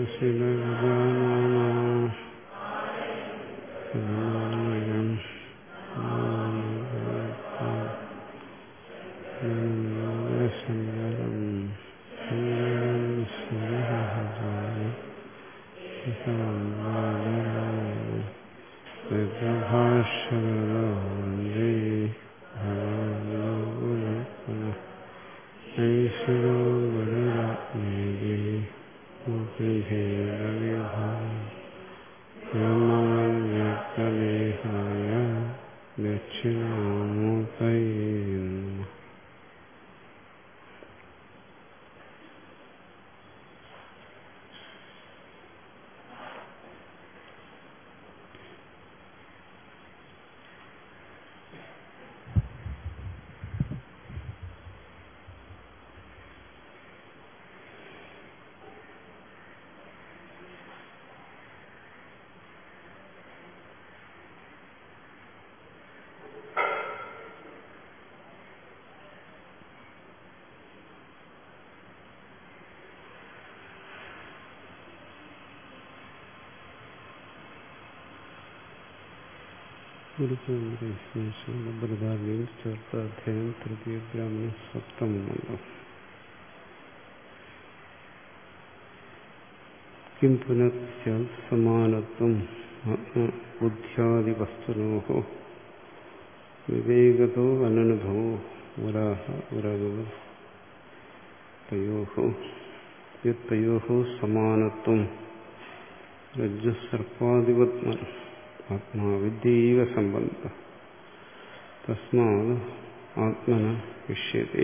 ദേഹായ ദക്ഷിണാമൂർത്തയേ നമഃ ഗുരുപരമ്പരയിൽ ചേർത്ത അധ്യായം തൃതീയ ബ്രാഹ്മണ സപ്തമമല്ലോ കിം പുനഃ സമാനത്വം ബുദ്ധ്യാദിവസ്തുനോ വിവേകതോ അനനുഭവോ വരാഹ വരകവ തയോ യത്തയോ സമാനത്വം രജ്ജുസർപ്പാധിപത്മ ആത്മാവിദ്യൈവ സംബന്ധ തസ്മാത് ആത്മന വിഷ്യത്തെ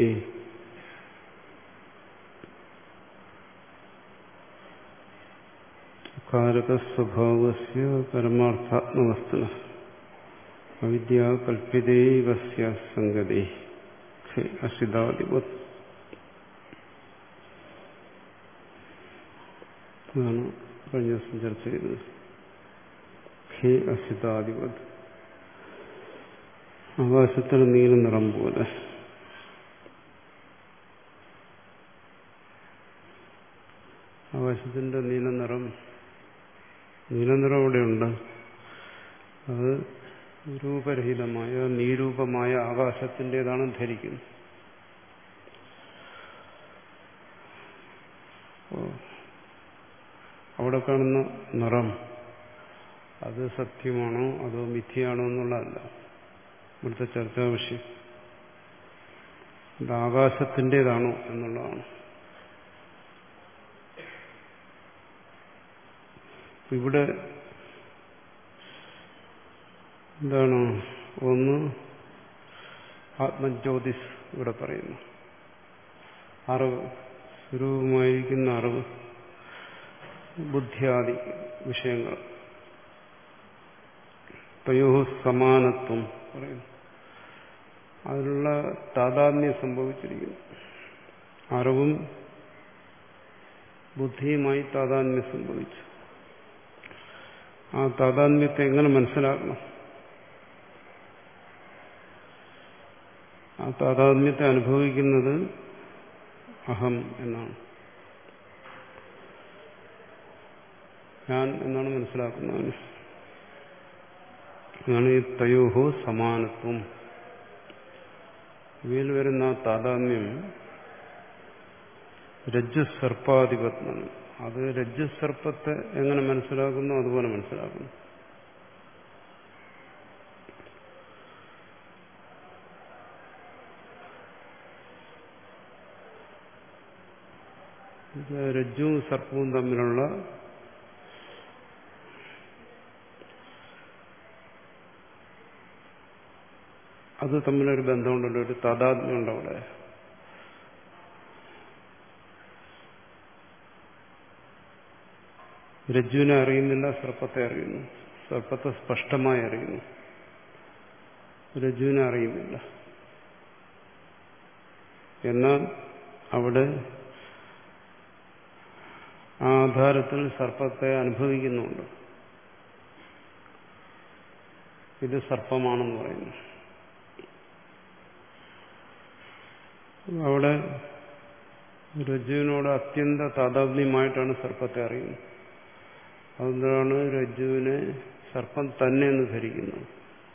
കാരകസ്വഭാവസ്യ പരമാർത്ഥാത്മവസ്തുന അവിദ്യ കൽപ്പിതൈവ സംഗതി അസിതാധിപത് അതാണ് കഴിഞ്ഞ ദിവസം ചർച്ച ചെയ്തത് ഹേ അസിതാധിപത് ആകാശത്തിൽ നീല നിറം പോലെ ആകാശത്തിന്റെ നീല നിറം നീല നിറം ഇവിടെയുണ്ട് അത് രൂപരഹിതമായ നീരൂപമായ ആകാശത്തിൻ്റെതാണ് ധരിക്കുന്നത് അവിടെ കാണുന്ന നിറം അത് സത്യമാണോ അതോ മിഥ്യയാണോ എന്നുള്ളതല്ല ഇവിടുത്തെ ചർച്ചാ വിഷയം ഇത് ആകാശത്തിൻ്റെതാണോ എന്നുള്ളതാണ് ഇവിടെ എന്താണ് ഒന്ന് ആത്മജ്യോതിസ് ഇവിടെ പറയുന്നു അറിവ് സ്വരൂപമായിരിക്കുന്ന അറിവ് ബുദ്ധിയാദി വിഷയങ്ങൾ തയോ സമാനത്വം പറയുന്നു അതിനുള്ള താതാത്മ്യം സംഭവിച്ചിരിക്കുന്നു അറിവും ബുദ്ധിയുമായി താതാത്മ്യം സംഭവിച്ചു ആ താതാത്മ്യത്തെ എങ്ങനെ മനസ്സിലാക്കണം ആ താതാത്മ്യത്തെ അനുഭവിക്കുന്നത് അഹം എന്നാണ് ഞാൻ എന്നാണ് മനസ്സിലാക്കുന്നത് അതാണ് ഈ തയോഹോ സമാനത്വം ഇവയിൽ വരുന്ന ആ താതാത്മ്യം രജ്ജുസർപ്പാധിപത്മാണ് അത് രജ്ജുസർപ്പത്തെ എങ്ങനെ മനസ്സിലാക്കുന്നു അതുപോലെ മനസ്സിലാക്കുന്നു രജ്ജുവും സർപ്പവും തമ്മിലുള്ള അത് തമ്മിലൊരു ബന്ധമുണ്ടല്ലോ ഒരു താതാത്മ്യമുണ്ട് അവിടെ രജ്ജുവിനെ അറിയുന്നില്ല സർപ്പത്തെ അറിയുന്നു സർപ്പത്തെ സ്പഷ്ടമായി അറിയുന്നു രജ്ജുവിനെ അറിയുന്നില്ല എന്നാൽ അവിടെ ആ ആധാരത്തിൽ സർപ്പത്തെ അനുഭവിക്കുന്നുണ്ട് ഇത് സർപ്പമാണെന്ന് പറയുന്നു അവിടെ രജ്ജുവിനോട് അത്യന്ത താതാത്മ്യമായിട്ടാണ് സർപ്പത്തെ അറിയുന്നത് അതുകൊണ്ടാണ് രജ്ജുവിനെ സർപ്പം തന്നെ എന്ന് ധരിക്കുന്നത്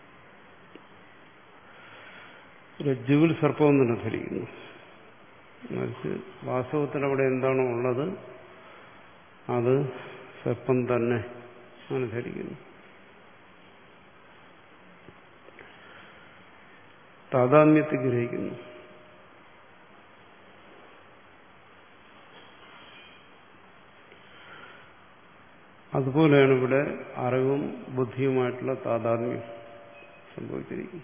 രജ്ജുവിൽ സർപ്പം തന്നെ ധരിക്കുന്നു മറിച്ച് വാസ്തവത്തിൽ അവിടെ എന്താണോ ഉള്ളത് അത് സർപ്പം തന്നെ അങ്ങനെ ധരിക്കുന്നു താതാത്മ്യത്തെ ഗ്രഹിക്കുന്നു അതുപോലെയാണ് ഇവിടെ അറിവും ബുദ്ധിയുമായിട്ടുള്ള താതാത്മ്യം സംഭവിച്ചിരിക്കുന്നത്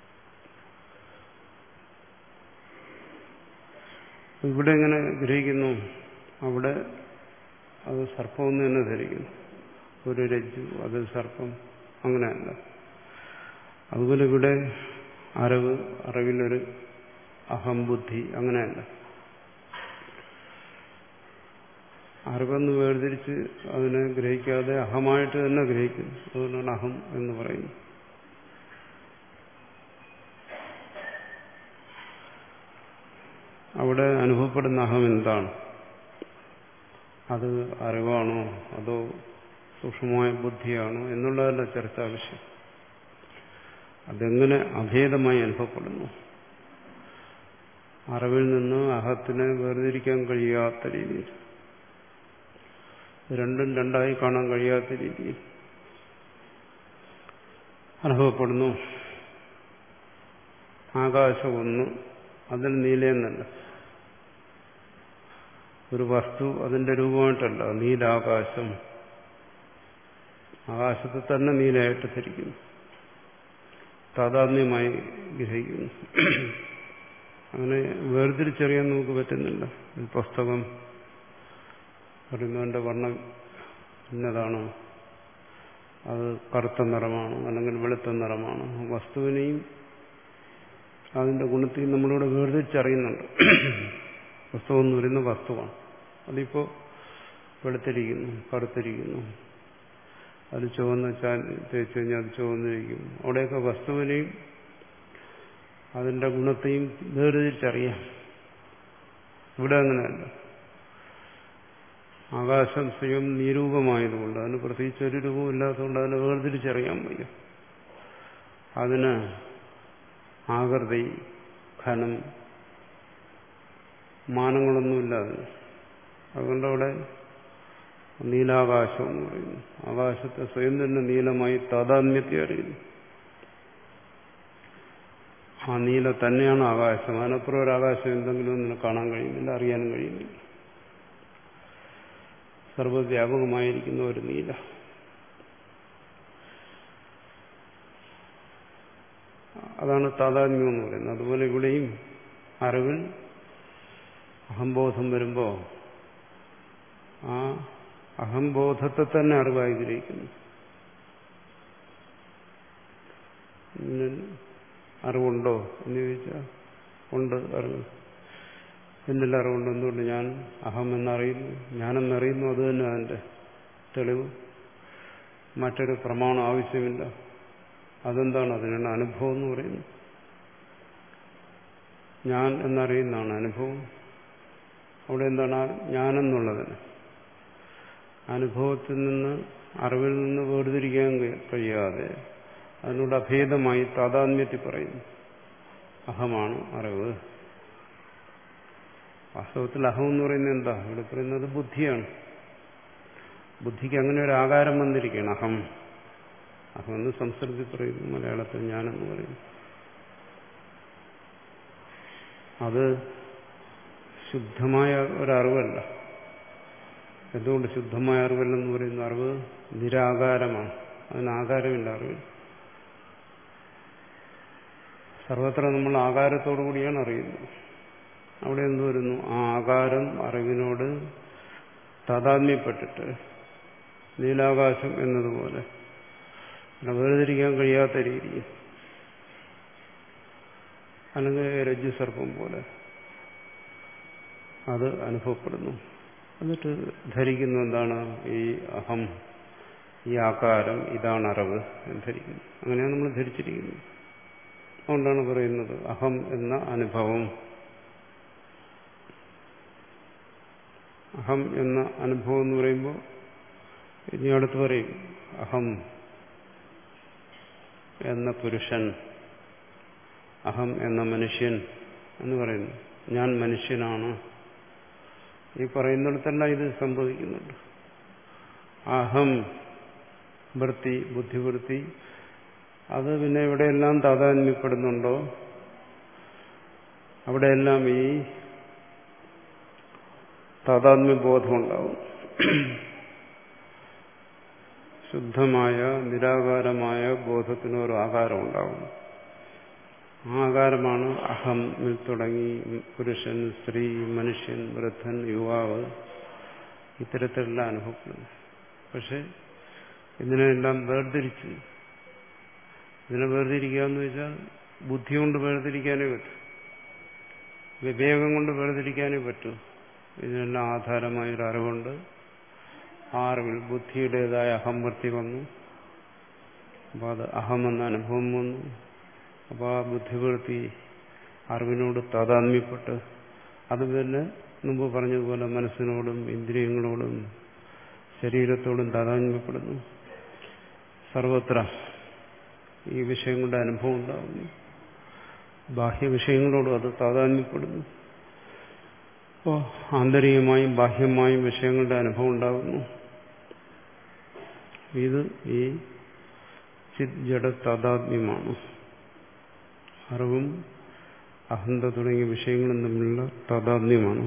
ഇവിടെ എങ്ങനെ ഗ്രഹിക്കുന്നു അവിടെ അത് സർപ്പമെന്ന് തന്നെ ധരിക്കുന്നു ഒരു രജ്ജു അത് സർപ്പം അങ്ങനെയല്ല അതുപോലെ ഇവിടെ അറിവ് അറിവിലൊരു അഹംബുദ്ധി അങ്ങനെയല്ല അറിവെന്ന് വേർതിരിച്ച് അതിനെ ഗ്രഹിക്കാതെ അഹമായിട്ട് തന്നെ ഗ്രഹിക്കുന്നു അതുകൊണ്ടാണ് അഹം എന്ന് പറയുന്നത് അവിടെ അനുഭവപ്പെടുന്ന അഹം എന്താണ് അത് അറിവാണോ അതോ സൂക്ഷ്മമായ ബുദ്ധിയാണോ എന്നുള്ളതല്ല ചർച്ചാ വിഷയം അതെങ്ങനെ അഭേദമായി അനുഭവപ്പെടുന്നു അറിവിൽ നിന്ന് അഹത്തിനെ വേർതിരിക്കാൻ കഴിയാത്ത രീതിയിൽ രണ്ടും രണ്ടായി കാണാൻ കഴിയാത്ത രീതിയിൽ അനുഭവപ്പെടുന്നു ആകാശം ഒന്ന് അതിൽ നീലയെന്നല്ല ഒരു വസ്തു അതിന്റെ രൂപമായിട്ടല്ല നീലാകാശം ആകാശത്തെ തന്നെ നീലയായിട്ട് ധരിക്കുന്നു താതാത്മ്യമായി ഗ്രഹിക്കുന്നു അങ്ങനെ വേർതിരിച്ചറിയാൻ നമുക്ക് പറ്റുന്നില്ല ഒരു പുസ്തകം പറയുന്നതിന്റെ വർണ്ണം ഇന്നതാണ് അത് കറുത്ത നിറമാണ് അല്ലെങ്കിൽ വെളുത്ത നിറമാണ് വസ്തുവിനെയും അതിന്റെ ഗുണത്തെയും നമ്മളിവിടെ വേർതിരിച്ചറിയുന്നുണ്ട് പുസ്തകം എന്ന് പറയുന്ന വസ്തുവാണ് അതിപ്പോ വെളുത്തിരിക്കുന്നു കറുത്തിരിക്കുന്നു അത് ചുവന്ന് ചാൽ തേച്ച് കഴിഞ്ഞാൽ അത് ചുവന്നിരിക്കും അവിടെയൊക്കെ വസ്തുവിനെയും അതിന്റെ ഗുണത്തെയും വേർതിരിച്ചറിയാം ഇവിടെ അങ്ങനെയല്ല ആകാശം സ്വയം നിരൂപമായതുകൊണ്ട് അതിന് പ്രത്യേകിച്ച് ഒരു രൂപവും ഇല്ലാത്തതുകൊണ്ട് അതിനെ വേർതിരിച്ചറിയാൻ വയ്യ അതിന് ആകൃതി ഘനം മാനങ്ങളൊന്നുമില്ല അതിന് അതുകൊണ്ട് അവിടെ നീലാകാശം എന്ന് പറയുന്നു ആകാശത്തെ സ്വയം തന്നെ നീലമായി താതാത്മ്യത്തെ അറിയുന്നു ആ നീല തന്നെയാണ് ആകാശം അതിനപ്പുറം ഒരു ആകാശം എന്തെങ്കിലും ഒന്നും കാണാൻ കഴിയുന്നില്ല അറിയാനും കഴിയുന്നില്ല സർവവ്യാപകമായിരിക്കുന്ന ഒരു നീല അതാണ് താതാത്മ്യം എന്ന് പറയുന്നത് അതുപോലെ ഇവിടെയും അറിവിൽ അഹംബോധം വരുമ്പോൾ ആ അഹംബോധത്തെ തന്നെ അറിവായി ഗ്രഹിക്കുന്നു അറിവുണ്ടോ എന്ന് ചോദിച്ചാൽ ഉണ്ട് അറിവ് എന്നിൽ അറിവുണ്ട് എന്തുകൊണ്ട് ഞാൻ അഹം എന്നറിയുന്നു ഞാനെന്നറിയുന്നു അത് തന്നെ അതിൻ്റെ തെളിവ് മറ്റൊരു പ്രമാണം ആവശ്യമില്ല അതെന്താണ് അതിനുള്ള അനുഭവം എന്ന് പറയുന്നത് ഞാൻ എന്നറിയുന്നതാണ് അനുഭവം അവിടെ എന്താണ് ഞാനെന്നുള്ളതിന് അനുഭവത്തിൽ നിന്ന് അറിവിൽ നിന്ന് വേർതിരിക്കാൻ കഴിയാതെ അതിനോട് അഭേദമായി താതാത്മ്യത്തിൽ പറയുന്നു അഹമാണ് അറിവ് വാസ്തവത്തിൽ അഹം എന്ന് പറയുന്നത് എന്താ ഇവിടെ പറയുന്നത് ബുദ്ധിയാണ് ബുദ്ധിക്ക് അങ്ങനെ ഒരു ആകാരം വന്നിരിക്കുകയാണ് അഹം അഹം എന്ന് സംസ്കൃതി പറയുന്നു മലയാളത്തിൽ ഞാനെന്ന് പറയുന്നു അത് ശുദ്ധമായ ഒരറിവല്ല എന്തുകൊണ്ട് ശുദ്ധമായ അറിവല്ലെന്ന് പറയുന്ന അറിവ് നിരാകാരമാണ് അതിന് ആകാരമില്ല അറിവിൽ സർവത്ര നമ്മൾ ആകാരത്തോടു കൂടിയാണ് അറിയുന്നത് അവിടെ എന്ത് വരുന്നു ആ ആകാരം അറിവിനോട് താതാത്മ്യപ്പെട്ടിട്ട് നീലാകാശം എന്നതുപോലെ വേർതിരിക്കാൻ കഴിയാത്ത രീതിയിൽ അല്ലെങ്കിൽ രജ്ജു സർപ്പം പോലെ അത് അനുഭവപ്പെടുന്നു എന്നിട്ട് ധരിക്കുന്നു എന്താണ് ഈ അഹം ഈ ആകാരം ഇതാണ് അറിവ് എന്ന് ധരിക്കുന്നു അങ്ങനെയാണ് നമ്മൾ ധരിച്ചിരിക്കുന്നത് അതുകൊണ്ടാണ് പറയുന്നത് അഹം എന്ന അനുഭവം അഹം എന്ന അനുഭവം എന്ന് പറയുമ്പോൾ ഇനി അടുത്ത് പറയും അഹം എന്ന പുരുഷൻ അഹം എന്ന മനുഷ്യൻ എന്ന് പറയുന്നു ഞാൻ മനുഷ്യനാണ് ഈ പറയുന്നിടത്തെല്ലാം ഇത് സംഭവിക്കുന്നുണ്ട് അഹം വൃത്തി ബുദ്ധിവൃത്തി അത് പിന്നെ എവിടെയെല്ലാം താതാത്മ്യപ്പെടുന്നുണ്ടോ അവിടെയെല്ലാം ഈ താതാത്മ്യബോധം ഉണ്ടാവും ശുദ്ധമായ നിരാകാരമായ ബോധത്തിന് ഒരു ആകാരം ഉണ്ടാവും ആ ആകാരമാണ് അഹമിൽ തുടങ്ങി പുരുഷൻ സ്ത്രീ മനുഷ്യൻ വൃദ്ധൻ യുവാവ് ഇത്തരത്തിലെല്ലാം അനുഭവപ്പെടുന്നു പക്ഷെ ഇതിനെല്ലാം വേർതിരിച്ച് ഇതിനെ വേർതിരിക്കുക എന്ന് വെച്ചാൽ ബുദ്ധി കൊണ്ട് വേർതിരിക്കാനേ പറ്റൂ വിവേകം കൊണ്ട് വേർതിരിക്കാനേ പറ്റൂ ഇതിനെല്ലാം ആധാരമായൊരു അറിവുണ്ട് ആ അറിവിൽ ബുദ്ധിയുടേതായ അഹംവൃത്തി വന്നു അപ്പോൾ അത് അഹമെന്ന അനുഭവം വന്നു അപ്പോൾ ആ ബുദ്ധിവൃത്തി അറിവിനോട് താതാത്മ്യപ്പെട്ട് അത് തന്നെ മുമ്പ് പറഞ്ഞതുപോലെ മനസ്സിനോടും ഇന്ദ്രിയങ്ങളോടും ശരീരത്തോടും താതാത്മ്യപ്പെടുന്നു സർവത്ര ഈ വിഷയങ്ങളുടെ അനുഭവം ഉണ്ടാകുന്നു ബാഹ്യ വിഷയങ്ങളോടും അത് താതാത്മ്യപ്പെടുന്നു അപ്പോൾ ആന്തരികമായും ബാഹ്യമായും വിഷയങ്ങളുടെ അനുഭവം ഉണ്ടാകുന്നു ഇത് ഈ ചിത് ജഡ താതാത്മ്യമാണ് അറിവും അഹന്ത തുടങ്ങിയ വിഷയങ്ങളും തമ്മിലുള്ള താതാത്മ്യമാണ്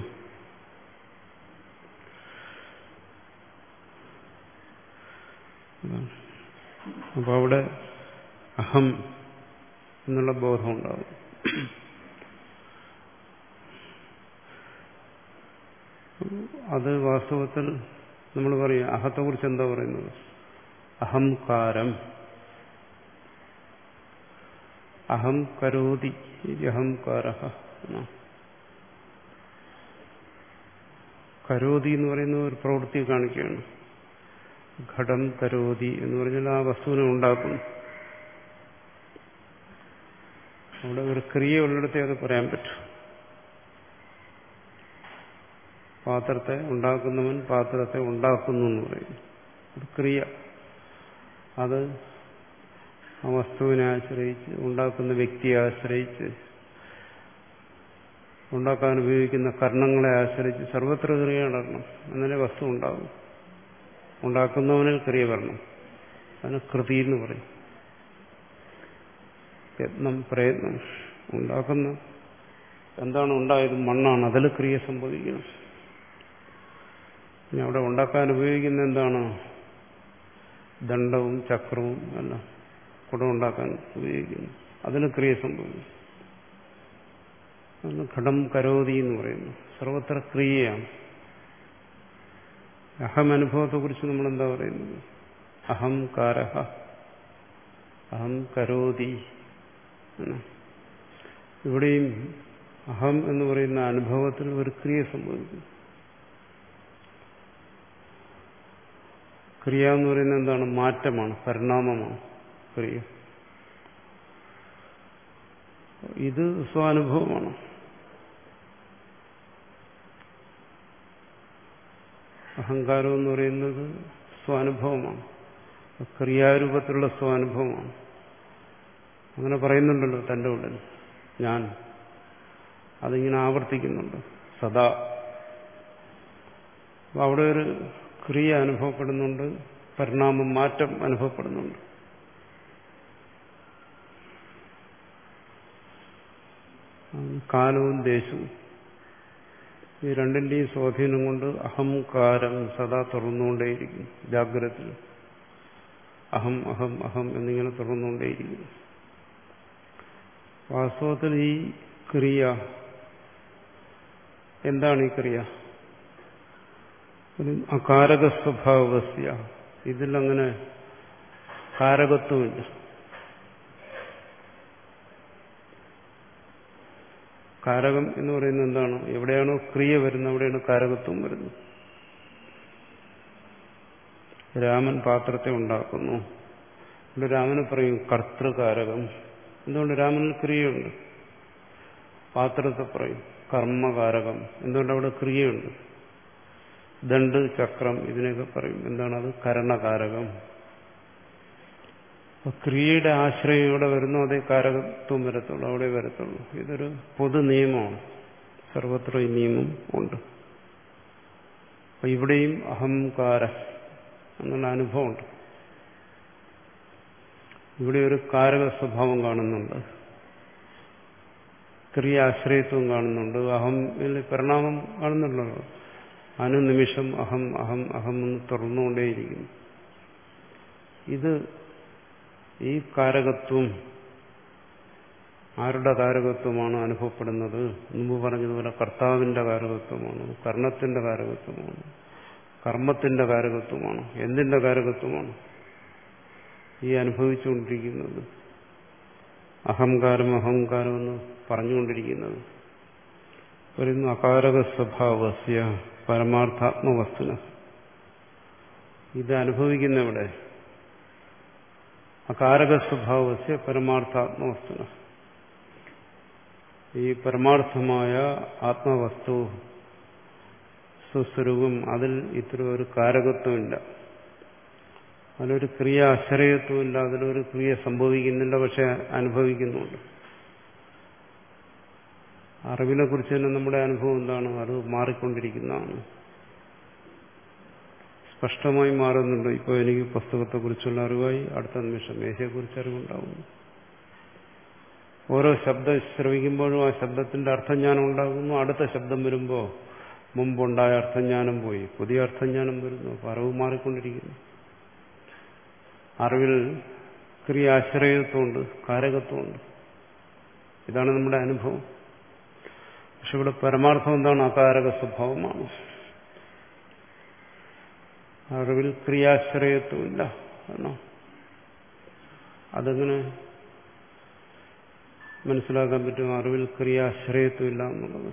അപ്പോൾ അവിടെ അഹം എന്നുള്ള ബോധം ഉണ്ടാകും അത് വാസ്തവത്തിൽ നമ്മൾ പറയും അഹത്തെക്കുറിച്ച് എന്താ പറയുന്നത് അഹംകാരം അഹം കരോതി അഹംകാര കരോതി എന്ന് പറയുന്ന ഒരു പ്രവൃത്തി കാണിക്കുകയാണ് ഘടം കരോതി എന്ന് പറഞ്ഞാൽ ആ വസ്തുവിനെ ഉണ്ടാക്കുന്നു അവിടെ ഒരു ക്രിയ ഉള്ളിടത്തേ അത് പറയാൻ പറ്റും പാത്രത്തെ ഉണ്ടാക്കുന്നവൻ പാത്രത്തെ ഉണ്ടാക്കുന്നു എന്ന് പറയും ഒരു ക്രിയ അത് ആ വസ്തുവിനെ ആശ്രയിച്ച് ഉണ്ടാക്കുന്ന വ്യക്തിയെ ആശ്രയിച്ച് ഉണ്ടാക്കാൻ ഉപയോഗിക്കുന്ന കർണങ്ങളെ ആശ്രയിച്ച് സർവത്ര ക്രിയ നടക്കണം എന്നാലേ വസ്തു ഉണ്ടാകും ഉണ്ടാക്കുന്നവനിൽ ക്രിയ വരണം അതിന് കൃതി എന്ന് പറയും യത്നം പ്രയത്നം ഉണ്ടാക്കുന്ന എന്താണ് ഉണ്ടായത് മണ്ണാണ് അതിൽ ക്രിയ സംഭവിക്കണം ഇനി അവിടെ ഉണ്ടാക്കാൻ ഉപയോഗിക്കുന്ന എന്താണ് ദണ്ഡവും ചക്രവും എല്ലാം കുടം ഉണ്ടാക്കാൻ ഉപയോഗിക്കുന്നു അതിന് ക്രിയ സംഭവിക്കും ഘടം കരോതി എന്ന് പറയുന്നു സർവത്ര ക്രിയയാണ് അഹം അനുഭവത്തെക്കുറിച്ച് നമ്മൾ എന്താ പറയുന്നത് അഹം കാരഹ അഹം കരോതി ഇവിടെയും അഹം എന്ന് പറയുന്ന അനുഭവത്തിൽ ഒരു ക്രിയ സംഭവിക്കും ക്രിയ എന്ന് പറയുന്നത് എന്താണ് മാറ്റമാണ് പരിണാമമാണ് ക്രിയ ഇത് സ്വാനുഭവമാണ് അഹങ്കാരം എന്ന് പറയുന്നത് സ്വാനുഭവമാണ് ക്രിയാരൂപത്തിലുള്ള സ്വാനുഭവമാണ് അങ്ങനെ പറയുന്നുണ്ടല്ലോ തൻ്റെ ഉള്ളിൽ ഞാൻ അതിങ്ങനെ ആവർത്തിക്കുന്നുണ്ട് സദാ അവിടെ ഒരു ക്രിയ അനുഭവപ്പെടുന്നുണ്ട് പരിണാമം മാറ്റം അനുഭവപ്പെടുന്നുണ്ട് കാലവും ദേശവും ഈ രണ്ടിന്റെയും സ്വാധീനം കൊണ്ട് അഹംകാരം സദാ തുറന്നുകൊണ്ടേയിരിക്കും ജാഗ്രത അഹം അഹം അഹം എന്നിങ്ങനെ തുറന്നുകൊണ്ടേയിരിക്കും വാസ്തവത്തിൽ ഈ ക്രിയ എന്താണ് ഈ ക്രിയ അകാരക സ്വഭാവസ്യ ഇതിലങ്ങനെ കാരകത്വമില്ല കാരകം എന്ന് പറയുന്നത് എന്താണ് എവിടെയാണോ ക്രിയ വരുന്നത് അവിടെയാണ് കാരകത്വം വരുന്നത് രാമൻ പാത്രത്തെ ഉണ്ടാക്കുന്നു ഇവിടെ രാമന് പറയും കർത്തൃകാരകം എന്തുകൊണ്ട് രാമനിൽ ക്രിയയുണ്ട് പാത്രത്തെ പറയും കർമ്മകാരകം എന്തുകൊണ്ട് അവിടെ ക്രിയയുണ്ട് ദണ്ട് ചക്രം ഇതിനെയൊക്കെ പറയും എന്താണ് അത് കരണകാരകം അപ്പൊ ക്രിയയുടെ ആശ്രയം ഇവിടെ വരുന്നു അതേ കാരകത്വം വരത്തുള്ളൂ അവിടെ വരത്തുള്ളൂ ഇതൊരു പൊതു നിയമമാണ് സർവത്ര ഈ നിയമം ഉണ്ട് അപ്പൊ ഇവിടെയും അഹംകാര എന്നുള്ള അനുഭവമുണ്ട് ഇവിടെ ഒരു കാരക സ്വഭാവം കാണുന്നുണ്ട് ക്രിയ ആശ്രയത്വം കാണുന്നുണ്ട് അഹം പരിണാമം കാണുന്നുണ്ടല്ലോ അനുനിമിഷം അഹം അഹം അഹം എന്ന് തുറന്നുകൊണ്ടേയിരിക്കുന്നു ഇത് ഈ കാരകത്വം ആരുടെ കാരകത്വമാണ് അനുഭവപ്പെടുന്നത് മുമ്പ് പറഞ്ഞതുപോലെ കർത്താവിന്റെ കാരകത്വമാണ് കർണത്തിന്റെ കാരകത്വമാണ് കർമ്മത്തിന്റെ കാരകത്വമാണ് എന്തിന്റെ കാരകത്വമാണ് ഈ അനുഭവിച്ചുകൊണ്ടിരിക്കുന്നത് അഹങ്കാരം അഹങ്കാരം എന്ന് പറഞ്ഞുകൊണ്ടിരിക്കുന്നത് പറയുന്നു അകാരക സ്വഭാവസ്യ പരമാർത്ഥാത്മവസ്തുന ഇത് അനുഭവിക്കുന്നവിടെ അകാരക സ്വഭാവസ്യ പരമാർത്ഥാത്മവസ്തുന ഈ പരമാർത്ഥമായ ആത്മവസ്തു സ്വസ്വരൂപം അതിൽ ഇത്തരം ഒരു കാരകത്വമില്ല അതിലൊരു ക്രിയ ആശ്രയത്വമില്ല അതിലൊരു ക്രിയ സംഭവിക്കുന്നില്ല പക്ഷെ അനുഭവിക്കുന്നുണ്ട് അറിവിനെ കുറിച്ച് തന്നെ നമ്മുടെ അനുഭവം എന്താണ് അത് മാറിക്കൊണ്ടിരിക്കുന്നതാണ് സ്പഷ്ടമായി മാറുന്നുണ്ട് ഇപ്പോൾ എനിക്ക് പുസ്തകത്തെക്കുറിച്ചുള്ള അറിവായി അടുത്ത നിമിഷം മേശയെക്കുറിച്ച് അറിവുണ്ടാകുന്നു ഓരോ ശബ്ദം ശ്രവിക്കുമ്പോഴും ആ ശബ്ദത്തിന്റെ അർത്ഥജ്ഞാനം ഉണ്ടാകുന്നു അടുത്ത ശബ്ദം വരുമ്പോൾ മുമ്പുണ്ടായ അർത്ഥജ്ഞാനം പോയി പുതിയ അർത്ഥജ്ഞാനം വരുന്നു അപ്പോൾ അറിവ് മാറിക്കൊണ്ടിരിക്കുന്നു അറിവിൽ ക്രിയാശ്രയത്വമുണ്ട് കാരകത്വമുണ്ട് ഇതാണ് നമ്മുടെ അനുഭവം പക്ഷെ ഇവിടെ പരമാർത്ഥം എന്താണ് അകാരക സ്വഭാവമാണ് അറിവിൽ ക്രിയാശ്രയത്വമില്ല എന്നോ അതെങ്ങനെ മനസ്സിലാക്കാൻ പറ്റും അറിവിൽ ക്രിയാശ്രയത്വമില്ല എന്നുള്ളത്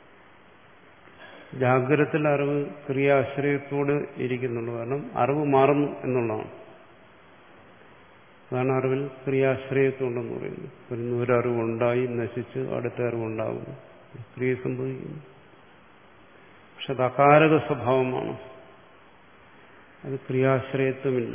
ജാഗ്രതത്തിൽ അറിവ് ക്രിയാശ്രയത്തോട് ഇരിക്കുന്നുള്ളൂ കാരണം അറിവ് മാറുന്നു എന്നുള്ളതാണ് അതാണ് അറിവിൽ ക്രിയാശ്രയത്വം ഉണ്ടെന്ന് പറയുന്നത് പറയുന്നു ഒരറിവുണ്ടായി നശിച്ച് അടുത്ത അറിവുണ്ടാകുന്നു ക്രിയ സംഭവിക്കുന്നു പക്ഷെ അത് അകാരക സ്വഭാവമാണ് അത് ക്രിയാശ്രയത്വമില്ല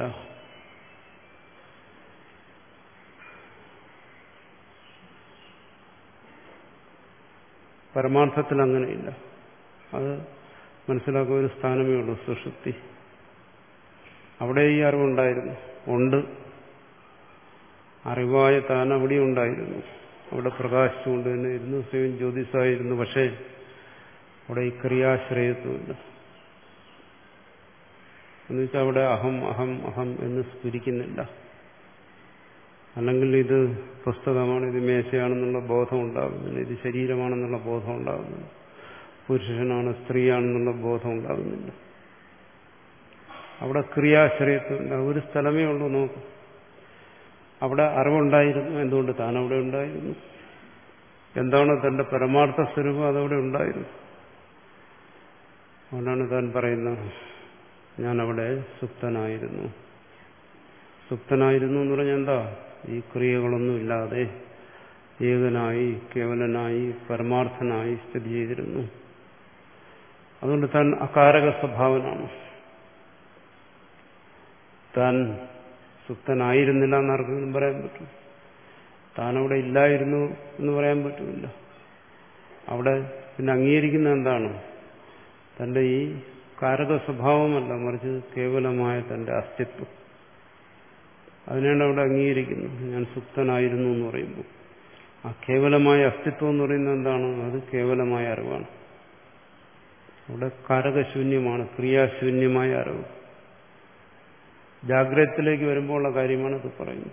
പരമാർത്ഥത്തിൽ അങ്ങനെയില്ല അത് മനസ്സിലാക്കുന്ന ഒരു സ്ഥാനമേ ഉള്ളൂ സുഷുപ്തി അവിടെ ഈ അറിവുണ്ടായിരുന്നു ഉണ്ട് അറിവായ താൻ അവിടെ ഉണ്ടായിരുന്നു അവിടെ പ്രകാശിച്ചുകൊണ്ട് തന്നെ ഇരുന്നു സ്വയം ജ്യോതിസായിരുന്നു പക്ഷേ അവിടെ ഈ ക്രിയാശ്രയത്വമില്ല എന്നുവെച്ചാൽ അവിടെ അഹം അഹം അഹം എന്ന് സ്ഫുരിക്കുന്നില്ല അല്ലെങ്കിൽ ഇത് പുസ്തകമാണ് ഇത് മേശയാണെന്നുള്ള ബോധം ഉണ്ടാകുന്നില്ല ഇത് ശരീരമാണെന്നുള്ള ബോധം ഉണ്ടാകുന്നില്ല പുരുഷനാണ് സ്ത്രീയാണെന്നുള്ള ബോധം ഉണ്ടാകുന്നില്ല അവിടെ ക്രിയാശ്രയത്വമില്ല ഒരു സ്ഥലമേ ഉള്ളൂ നോക്ക് അവിടെ അറിവുണ്ടായിരുന്നു എന്തുകൊണ്ട് താൻ അവിടെ ഉണ്ടായിരുന്നു എന്താണ് തന്റെ പരമാർത്ഥ സ്വരൂപം അതവിടെ ഉണ്ടായിരുന്നു അതുകൊണ്ടാണ് താൻ പറയുന്നത് ഞാനവിടെ സുപ്തനായിരുന്നു സുപ്തനായിരുന്നു എന്ന് പറഞ്ഞാൽ എന്താ ഈ ക്രിയകളൊന്നും ഇല്ലാതെ ഏകനായി കേവലനായി പരമാർത്ഥനായി സ്ഥിതി ചെയ്തിരുന്നു അതുകൊണ്ട് താൻ അകാരക സ്വഭാവനാണ് താൻ സുപ്തനായിരുന്നില്ല എന്നാർക്കെങ്കിലും പറയാൻ പറ്റും താൻ അവിടെ ഇല്ലായിരുന്നു എന്ന് പറയാൻ പറ്റില്ല അവിടെ പിന്നെ അംഗീകരിക്കുന്ന എന്താണ് തന്റെ ഈ കാരക സ്വഭാവമല്ല മറിച്ച് കേവലമായ തന്റെ അസ്തിത്വം അതിനാണ് അവിടെ അംഗീകരിക്കുന്നത് ഞാൻ സുപ്തനായിരുന്നു എന്ന് പറയുമ്പോൾ ആ കേവലമായ അസ്തിത്വം എന്ന് പറയുന്നത് എന്താണ് അത് കേവലമായ അറിവാണ് അവിടെ കാരകശൂന്യമാണ് ക്രിയാശൂന്യമായ അറിവ് ജാഗ്രതത്തിലേക്ക് വരുമ്പോഴുള്ള കാര്യമാണ് ഇത് പറയുന്നത്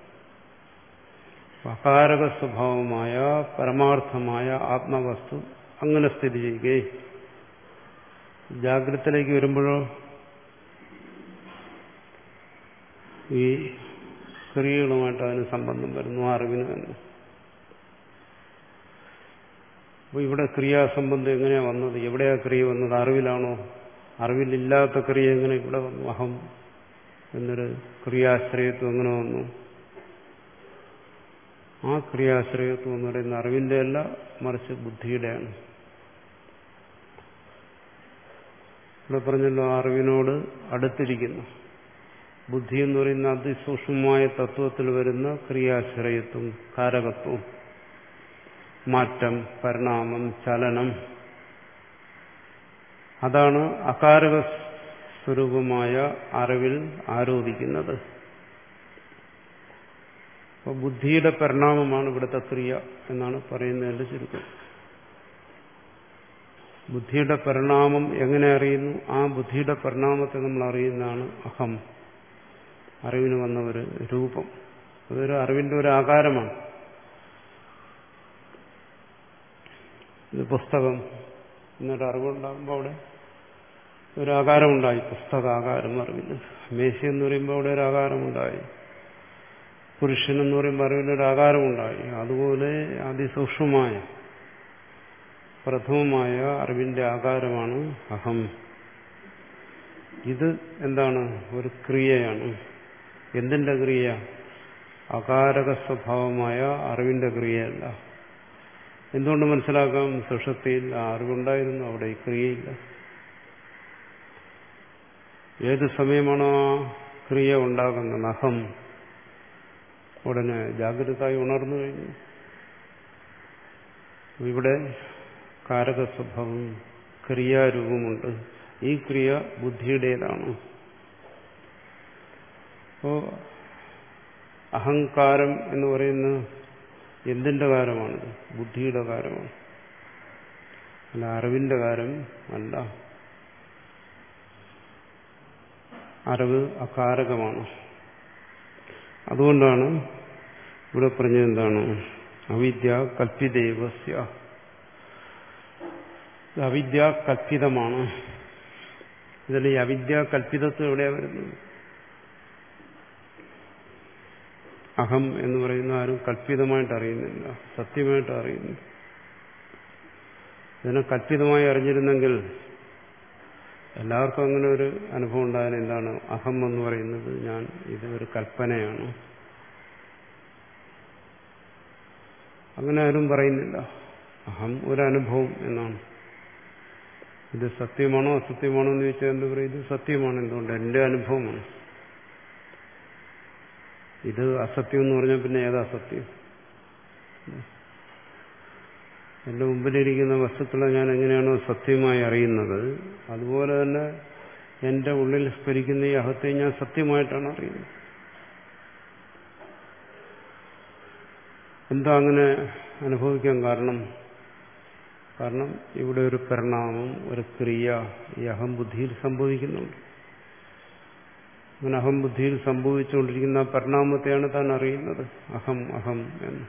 അകാരക സ്വഭാവമായ പരമാർത്ഥമായ ആത്മവസ്തു അങ്ങനെ സ്ഥിതി ചെയ്യുകയെ ജാഗ്രതത്തിലേക്ക് വരുമ്പോഴോ ഈ ക്രിയകളുമായിട്ട് അതിന് സംബന്ധം വരുന്നു അറിവിന് തന്നെ അപ്പോൾ ഇവിടെ ക്രിയാസംബന്ധം എങ്ങനെയാ വന്നത് എവിടെയാ ക്രിയ വന്നത് അറിവിലാണോ അറിവിലില്ലാത്ത ക്രിയ എങ്ങനെ ഇവിടെ വന്നു അഹം എന്നൊരു ക്രിയാശ്രയത്വം എങ്ങനെ വന്നു ആ ക്രിയാശ്രയത്വം എന്ന് പറയുന്ന അറിവിന്റെ അല്ല മറിച്ച് ബുദ്ധിയുടെയാണ് ഇവിടെ പറഞ്ഞല്ലോ അറിവിനോട് അടുത്തിരിക്കുന്നു ബുദ്ധി എന്ന് പറയുന്ന അതിസൂക്ഷ്മമായ തത്വത്തിൽ വരുന്ന ക്രിയാശ്രയത്വം കാരകത്വം മാറ്റം പരിണാമം ചലനം അതാണ് അകാരക സ്വരൂപമായ അറിവിൽ ആരോപിക്കുന്നത് അപ്പോൾ ബുദ്ധിയുടെ പരിണാമമാണ് ഇവിടുത്തെ ക്രിയ എന്നാണ് പറയുന്നതിന്റെ ചുരുക്കം ബുദ്ധിയുടെ പരിണാമം എങ്ങനെ അറിയുന്നു ആ ബുദ്ധിയുടെ പരിണാമത്തെ നമ്മൾ അറിയുന്നതാണ് അഹം അറിവിന് വന്ന ഒരു രൂപം അതൊരു അറിവിന്റെ ഒരു ആകാരമാണ് ഇത് പുസ്തകം എന്നൊരു അറിവുണ്ടാകുമ്പോൾ അവിടെ ഒരു ആകാരമുണ്ടായി പുസ്തകാകാരം അറിവിന് മേശ എന്ന് പറയുമ്പോൾ അവിടെ ഒരു ആകാരമുണ്ടായി പുരുഷൻ എന്ന് പറയുമ്പോൾ അറിവിനൊരു ആകാരമുണ്ടായി അതുപോലെ അതിസൂക്ഷ്മമായ പ്രഥമമായ അറിവിന്റെ ആകാരമാണ് അഹം ഇത് എന്താണ് ഒരു ക്രിയയാണ് എന്തിന്റെ ക്രിയ അകാരക സ്വഭാവമായ അറിവിന്റെ ക്രിയയല്ല എന്തുകൊണ്ട് മനസ്സിലാക്കാം സുഷക്തിയിൽ ആ അറിവുണ്ടായിരുന്നു അവിടെ ഈ ക്രിയയില്ല ഏത് സമയമാണോ ആ ക്രിയ ഉണ്ടാകുന്നത് അഹം ഉടനെ ജാഗ്രതയായി ഉണർന്നു കഴിഞ്ഞു ഇവിടെ കാരക സ്വഭാവം ക്രിയാരൂപമുണ്ട് ഈ ക്രിയ ബുദ്ധിയുടേതാണ് അപ്പോ അഹങ്കാരം എന്ന് പറയുന്നത് എന്തിന്റെ കാരമാണിത് ബുദ്ധിയുടെ കാരമാണ് അല്ല അറിവിന്റെ കാരം അല്ല അറിവ് അകാരകമാണ് അതുകൊണ്ടാണ് ഇവിടെ പറഞ്ഞത് എന്താണ് അവിദ്യ കൽപ്പിതേവസ്യ അവിദ്യ കൽപ്പിതമാണ് ഇതിൽ ഈ അവിദ്യ കൽപ്പിതത്വം എവിടെയാണ് വരുന്നത് അഹം എന്ന് പറയുന്ന ആരും കൽപ്പിതമായിട്ട് അറിയുന്നില്ല സത്യമായിട്ട് അറിയുന്നു ഇതിനെ കൽപ്പിതമായി അറിഞ്ഞിരുന്നെങ്കിൽ എല്ലാവർക്കും അങ്ങനെ ഒരു അനുഭവം ഉണ്ടായാലും എന്താണ് അഹം എന്ന് പറയുന്നത് ഞാൻ ഇത് ഒരു കൽപ്പനയാണ് അങ്ങനെ ആരും പറയുന്നില്ല അഹം ഒരു അനുഭവം എന്നാണ് ഇത് സത്യമാണോ അസത്യമാണോ എന്ന് ചോദിച്ചാൽ എന്ത് പറയും ഇത് സത്യമാണ് എന്തുകൊണ്ട് എന്റെ അനുഭവമാണ് ഇത് അസത്യം എന്ന് പറഞ്ഞാൽ പിന്നെ ഏതാ സത്യം എന്റെ മുമ്പിലിരിക്കുന്ന വസ്തുക്കളെ ഞാൻ എങ്ങനെയാണോ സത്യമായി അറിയുന്നത് അതുപോലെ തന്നെ എന്റെ ഉള്ളിൽ സ്ഫരിക്കുന്ന ഈ അഹത്തെ ഞാൻ സത്യമായിട്ടാണ് അറിയുന്നത് എന്താ അങ്ങനെ അനുഭവിക്കാൻ കാരണം കാരണം ഇവിടെ ഒരു പരിണാമം ഒരു ക്രിയ ഈ അഹംബുദ്ധിയിൽ സംഭവിക്കുന്നുണ്ട് അങ്ങനെ അഹംബുദ്ധിയിൽ സംഭവിച്ചുകൊണ്ടിരിക്കുന്ന പരിണാമത്തെയാണ് താൻ അറിയുന്നത് അഹം അഹം എന്ന്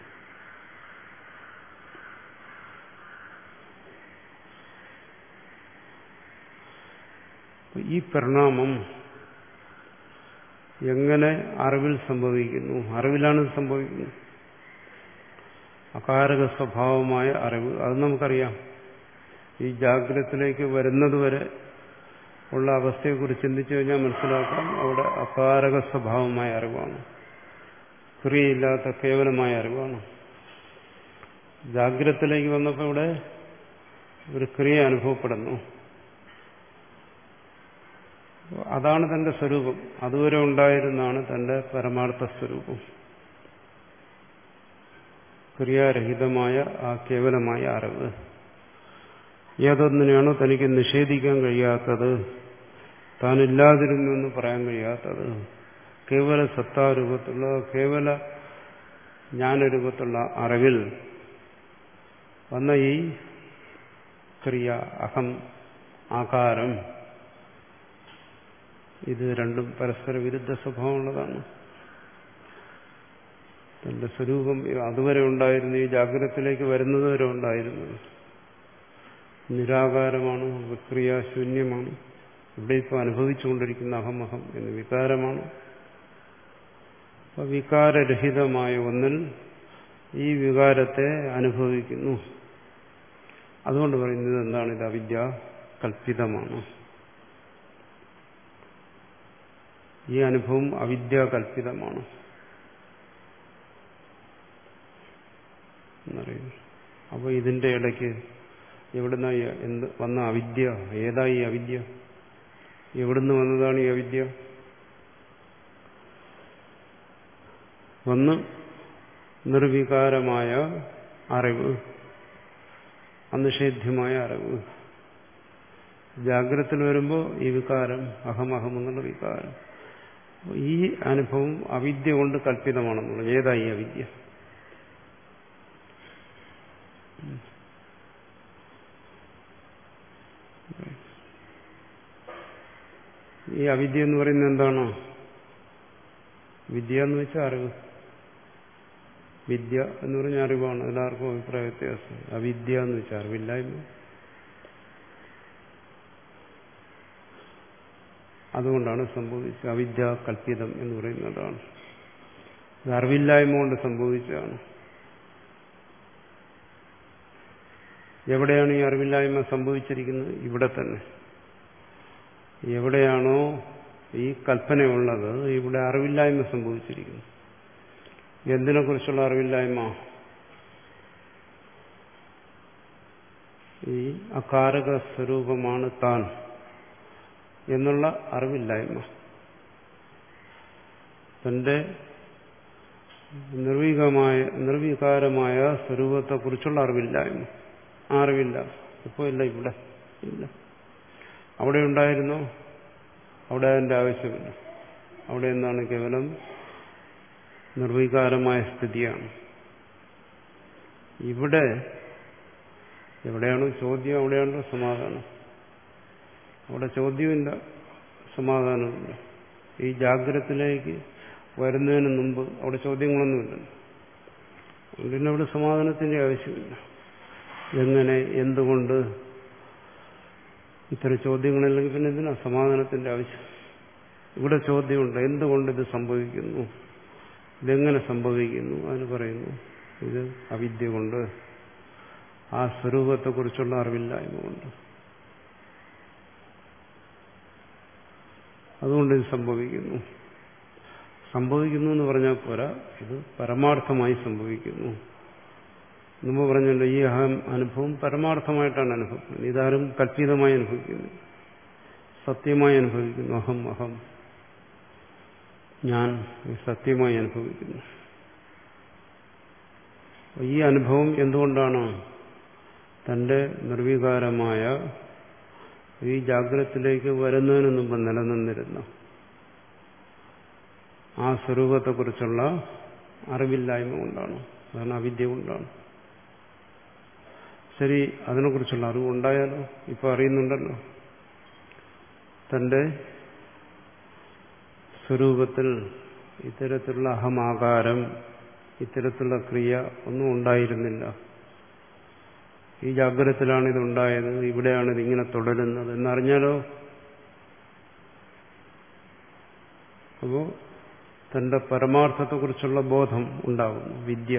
ഈ പരിണാമം എങ്ങനെ അറിവിൽ സംഭവിക്കുന്നു അറിവിലാണ് സംഭവിക്കുന്നത് അകാരക സ്വഭാവമായ അറിവ് അത് നമുക്കറിയാം ഈ ജാഗ്രതത്തിലേക്ക് വരുന്നതുവരെ ഉള്ള അവസ്ഥയെക്കുറിച്ച് ചിന്തിച്ചു കഴിഞ്ഞാൽ മനസ്സിലാക്കാം അവിടെ അകാരക സ്വഭാവമായ അറിവാണ് ക്രിയയില്ലാത്ത കേവലമായ അറിവാണ് ജാഗ്രതത്തിലേക്ക് വന്നപ്പോൾ ഇവിടെ ഒരു ക്രിയ അനുഭവപ്പെടുന്നു അതാണ് തന്റെ സ്വരൂപം അതുവരെ ഉണ്ടായിരുന്നാണ് തന്റെ പരമാർത്ഥ സ്വരൂപം ക്രിയാരഹിതമായ ആ കേവലമായ അറിവ് ഏതൊന്നിനെയാണോ തനിക്ക് നിഷേധിക്കാൻ കഴിയാത്തത് താനില്ലാതിരുന്നു എന്ന് പറയാൻ കഴിയാത്തത് കേവല സത്താരൂപത്തിലുള്ള കേവല ജ്ഞാനരൂപത്തിലുള്ള അറിവിൽ വന്ന ഈ ക്രിയ അഹം ആകാരം ഇത് രണ്ടും പരസ്പര വിരുദ്ധ സ്വഭാവമുള്ളതാണ് തന്റെ സ്വരൂപം അതുവരെ ഉണ്ടായിരുന്നു ഈ ജാഗ്രതത്തിലേക്ക് വരുന്നത് വരെ ഉണ്ടായിരുന്നത് നിരാകാരമാണ് വിക്രിയാശൂന്യമാണ് ഇവിടെ ഇപ്പോൾ അനുഭവിച്ചുകൊണ്ടിരിക്കുന്ന അഹമഹം എന്ന് വികാരമാണ് അപ്പൊ വികാരരഹിതമായ ഒന്നിൽ ഈ വികാരത്തെ അനുഭവിക്കുന്നു അതുകൊണ്ട് പറയുന്നത് എന്താണ് ഇത് അവിദ്യ കൽപ്പിതമാണ് ഈ അനുഭവം അവിദ്യാകൽപിതമാണ് എന്നറിയുന്നു അപ്പോൾ ഇതിന്റെ ഇടയ്ക്ക് എവിടുന്ന എന്ത് വന്ന അവിദ്യ ഏതായി അവിദ്യ എവിടുന്ന് വന്നതാണ് ഈ അവിദ്യ ഒന്ന് നിർവികാരമായ അറിവ് അനിഷേധ്യമായ അറിവ് ജാഗ്രതത്തിൽ വരുമ്പോൾ ഈ വികാരം അഹം അഹം എന്നുള്ള വികാരം ഈ അനുഭവം അവിദ്യ കൊണ്ട് കല്പിതമാണെന്നുള്ളത് ഏതായി അവിദ്യ ഈ അവിദ്യ എന്ന് പറയുന്നത് എന്താണ് വിദ്യ എന്ന് വെച്ചാൽ അറിവ് വിദ്യ എന്ന് പറഞ്ഞ അറിവാണ് എല്ലാവർക്കും അഭിപ്രായ വ്യത്യാസം അവിദ്യ എന്ന് വെച്ചാൽ അറിവില്ലായ്മ അതുകൊണ്ടാണ് സംഭവിച്ചത് അവിദ്യ കല്പിതം എന്ന് പറയുന്നതാണ് ഇത് അറിവില്ലായ്മ കൊണ്ട് സംഭവിച്ചതാണ് എവിടെയാണ് ഈ അറിവില്ലായ്മ സംഭവിച്ചിരിക്കുന്നത് ഇവിടെ തന്നെ എവിടെയാണോ ഈ കൽപ്പനയുള്ളത് ഇവിടെ അറിവില്ലായ്മ സംഭവിച്ചിരിക്കുന്നു എന്തിനെക്കുറിച്ചുള്ള അറിവില്ലായ്മ ഈ അകാരക സ്വരൂപമാണ് താൻ എന്നുള്ള അറിവില്ലായ്മ തന്റെ നിർവീകമായ നിർവികാരമായ സ്വരൂപത്തെക്കുറിച്ചുള്ള അറിവില്ലായ്മ ആ അറിവില്ല ഇപ്പോൾ ഇല്ല ഇവിടെ ഇല്ല അവിടെ ഉണ്ടായിരുന്നോ അവിടെ അതിൻ്റെ ആവശ്യമില്ല അവിടെ എന്താണ് കേവലം നിർവികാരമായ സ്ഥിതിയാണ് ഇവിടെ എവിടെയാണോ ചോദ്യം അവിടെയാണോ സമാധാനം അവിടെ ചോദ്യമില്ല സമാധാനമില്ല ഈ ജാഗ്രതത്തിലേക്ക് വരുന്നതിന് മുമ്പ് അവിടെ ചോദ്യങ്ങളൊന്നുമില്ല അതുകൊണ്ട് അവിടെ സമാധാനത്തിന്റെ ആവശ്യമില്ല എങ്ങനെ എന്തുകൊണ്ട് ഇത്തരം ചോദ്യങ്ങളില്ലെങ്കിൽ പിന്നെ എന്തിനാ സമാധാനത്തിന്റെ ആവശ്യം ഇവിടെ ചോദ്യമുണ്ട് എന്തുകൊണ്ട് ഇത് സംഭവിക്കുന്നു ഇതെങ്ങനെ സംഭവിക്കുന്നു അതിന് പറയുന്നു ഇത് അവിദ്യ കൊണ്ട് ആ സ്വരൂപത്തെക്കുറിച്ചുള്ള അറിവില്ലായ്മ കൊണ്ട് അതുകൊണ്ട് ഇത് സംഭവിക്കുന്നു സംഭവിക്കുന്നു എന്ന് പറഞ്ഞാൽ പോരാ ഇത് പരമാർത്ഥമായി സംഭവിക്കുന്നു മുമ്പ് പറഞ്ഞല്ലോ ഈ അഹം അനുഭവം പരമാർത്ഥമായിട്ടാണ് അനുഭവിക്കുന്നത് ഇതാരും കല്പിതമായി അനുഭവിക്കുന്നു സത്യമായി അനുഭവിക്കുന്നു അഹം അഹം ഞാൻ സത്യമായി അനുഭവിക്കുന്നു ഈ അനുഭവം എന്തുകൊണ്ടാണ് തന്റെ നിർവികാരമായ ഈ ജാഗ്രതത്തിലേക്ക് വരുന്നതിന് മുമ്പ് നിലനിന്നിരുന്ന ആ സ്വരൂപത്തെക്കുറിച്ചുള്ള അറിവില്ലായ്മ കൊണ്ടാണ് അതാണ് അവിദ്യ കൊണ്ടാണ് ശരി അതിനെക്കുറിച്ചുള്ള അറിവുണ്ടായാലോ ഇപ്പൊ അറിയുന്നുണ്ടല്ലോ തന്റെ സ്വരൂപത്തിൽ ഇത്തരത്തിലുള്ള അഹമാകാരം ഇത്തരത്തിലുള്ള ക്രിയ ഒന്നും ഉണ്ടായിരുന്നില്ല ഈ ജാഗ്രതത്തിലാണ് ഇതുണ്ടായത് ഇവിടെയാണ് ഇതിങ്ങനെ തുടരുന്നത് എന്നറിഞ്ഞാലോ അപ്പോ തന്റെ പരമാർത്ഥത്തെക്കുറിച്ചുള്ള ബോധം ഉണ്ടാകുന്നു വിദ്യ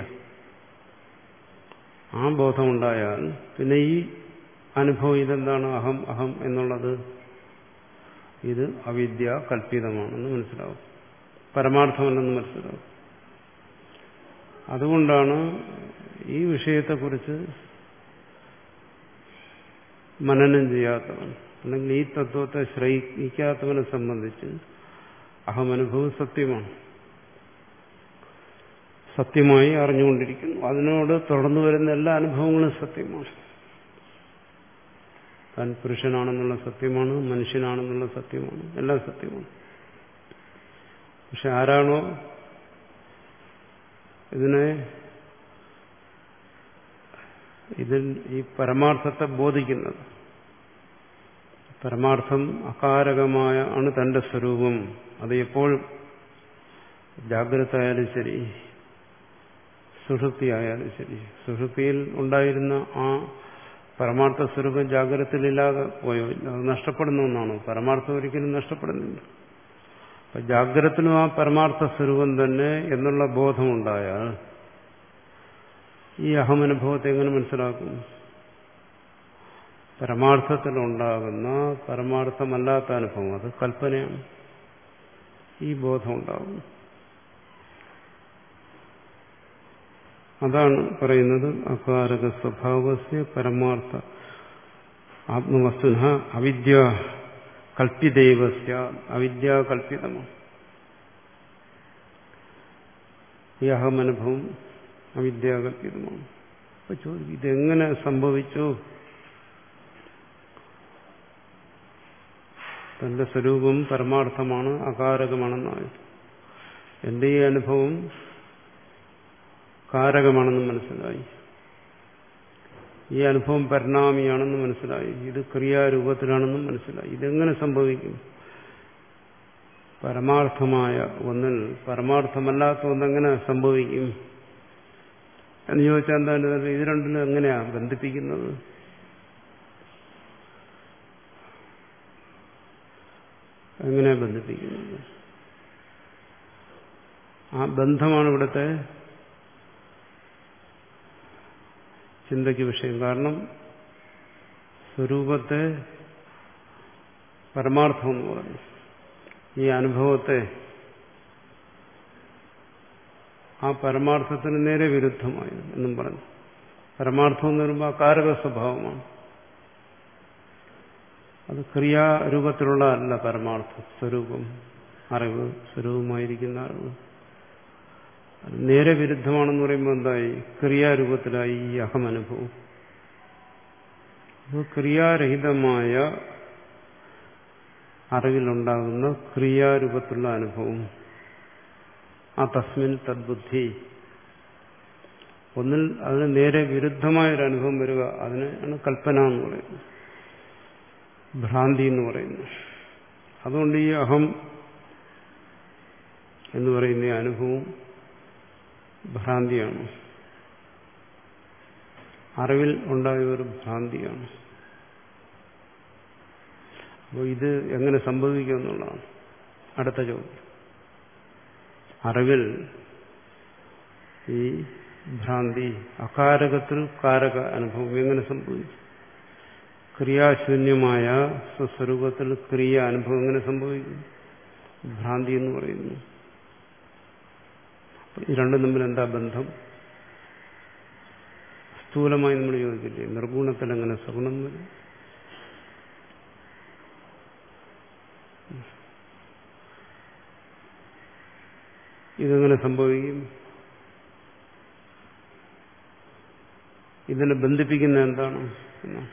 ആ ബോധം ഉണ്ടായാൽ പിന്നെ ഈ അനുഭവം ഇതെന്താണ് അഹം അഹം എന്നുള്ളത് ഇത് അവിദ്യ കല്പിതമാണെന്ന് മനസ്സിലാവും പരമാർത്ഥമല്ലെന്ന് മനസ്സിലാവും അതുകൊണ്ടാണ് ഈ വിഷയത്തെക്കുറിച്ച് മനനം ചെയ്യാത്തവൻ അല്ലെങ്കിൽ ഈ തത്വത്തെ ശ്രയിക്കാത്തവനെ സംബന്ധിച്ച് അഹമനുഭവം സത്യമാണ് സത്യമായി അറിഞ്ഞുകൊണ്ടിരിക്കുന്നു അതിനോട് തുടർന്നു വരുന്ന എല്ലാ അനുഭവങ്ങളും സത്യമാണ് താൻ പുരുഷനാണെന്നുള്ള സത്യമാണ് മനുഷ്യനാണെന്നുള്ള സത്യമാണ് എല്ലാം സത്യമാണ് പക്ഷെ ആരാണോ ഇതിനെ ഇതിൽ ഈ പരമാർത്ഥത്തെ ബോധിക്കുന്നത് പരമാർത്ഥം അകാരകമായ ആണ് തന്റെ സ്വരൂപം അത് എപ്പോഴും ജാഗ്രത ആയാലും ശരി സുഷുപ്തി ആയാലും ശരി സുഷുപ്തിയിൽ ഉണ്ടായിരുന്ന ആ പരമാർത്ഥ സ്വരൂപം ജാഗ്രതയിലില്ലാതെ പോയോ ഇല്ല അത് നഷ്ടപ്പെടുന്ന ഒന്നാണോ പരമാർത്ഥം ഒരിക്കലും നഷ്ടപ്പെടുന്നില്ല അപ്പൊ ജാഗ്രതത്തിലും ആ പരമാർത്ഥ സ്വരൂപം തന്നെ എന്നുള്ള ബോധമുണ്ടായാൽ ഈ അഹമനുഭവത്തെ എങ്ങനെ മനസ്സിലാക്കും പരമാർത്ഥത്തിലുണ്ടാകുന്ന പരമാർത്ഥമല്ലാത്ത അനുഭവം അത് കൽപ്പനയാണ് ഈ ബോധം ഉണ്ടാകും അതാണ് പറയുന്നത് അകാരക സ്വഭാവസ്യ പരമാർത്ഥ ആത്മവസ്തുന അവിദ്യ കൽപ്പിതൈവസ്യ അവിദ്യാകൽപ്പിതമാണ് ഈ അഹമനുഭവം അവിദ്യാകൽപ്പിതമാണ് അപ്പൊ ചോദിക്കും ഇതെങ്ങനെ സംഭവിച്ചു തന്റെ സ്വരൂപം പരമാർത്ഥമാണ് അകാരകമാണെന്നായി എന്റെ ഈ അനുഭവം കാരകമാണെന്ന് മനസ്സിലായി ഈ അനുഭവം പരിണാമിയാണെന്ന് മനസ്സിലായി ഇത് ക്രിയാരൂപത്തിലാണെന്നും മനസ്സിലായി ഇതെങ്ങനെ സംഭവിക്കും പരമാർത്ഥമായ ഒന്നിൽ പരമാർത്ഥമല്ലാത്ത ഒന്നെങ്ങനെ സംഭവിക്കും എന്ന് ചോദിച്ചാൽ എന്താ ഇത് രണ്ടിലും എങ്ങനെയാ ബന്ധിപ്പിക്കുന്നത് എങ്ങനെയാ ബന്ധിപ്പിക്കുന്നത് ആ ബന്ധമാണ് ഇവിടുത്തെ ചിന്തയ്ക്ക് വിഷയം കാരണം സ്വരൂപത്തെ പരമാർത്ഥം എന്ന് പറഞ്ഞു ഈ അനുഭവത്തെ ആ പരമാർത്ഥത്തിന് നേരെ വിരുദ്ധമായി എന്നും പറഞ്ഞു പരമാർത്ഥം എന്ന് പറയുമ്പോൾ ആ കാരക സ്വഭാവമാണ് അത് ക്രിയാരൂപത്തിലുള്ള അല്ല പരമാർത്ഥം സ്വരൂപം അറിവ് സ്വരൂപമായിരിക്കുന്ന അറിവ് അത് നേരെ വിരുദ്ധമാണെന്ന് പറയുമ്പോൾ എന്തായി ക്രിയാരൂപത്തിലായി ഈ അഹമനുഭവം അപ്പോൾ ക്രിയാരഹിതമായ അറിവിലുണ്ടാകുന്ന ക്രിയാരൂപത്തിലുള്ള അനുഭവം ആ തസ്മിൻ തദ്ബുദ്ധി ഒന്നിൽ അതിന് നേരെ വിരുദ്ധമായൊരു അനുഭവം വരിക അതിനാണ് കൽപ്പന എന്ന് പറയുന്നത് ഭ്രാന്തി എന്ന് പറയുന്നത് അതുകൊണ്ട് ഈ അഹം എന്ന് പറയുന്ന ഈ അനുഭവം ഭ്രാന്തിയാണ് അറിവിൽ ഉണ്ടായ ഒരു ഭ്രാന്തിയാണ് അപ്പോൾ ഇത് എങ്ങനെ സംഭവിക്കും എന്നുള്ളതാണ് അടുത്ത ചോദ്യം അറിവിൽ ഈ ഭ്രാന്തി അകാരകത്തിൽ കാരക അനുഭവം എങ്ങനെ സംഭവിക്കും ക്രിയാശൂന്യമായ സ്വസ്വരൂപത്തിൽ ക്രിയ അനുഭവം എങ്ങനെ സംഭവിക്കും ഭ്രാന്തി എന്ന് പറയുന്നു ഈ രണ്ടും തമ്മിൽ എന്താ ബന്ധം സ്ഥൂലമായി നമ്മൾ ചോദിക്കില്ലേ നിർഗുണത്തിൽ എങ്ങനെ സഗുണം വരും ഇതെങ്ങനെ സംഭവിക്കും ഇതിനെ ബന്ധിപ്പിക്കുന്ന എന്താണ് എന്നാണ്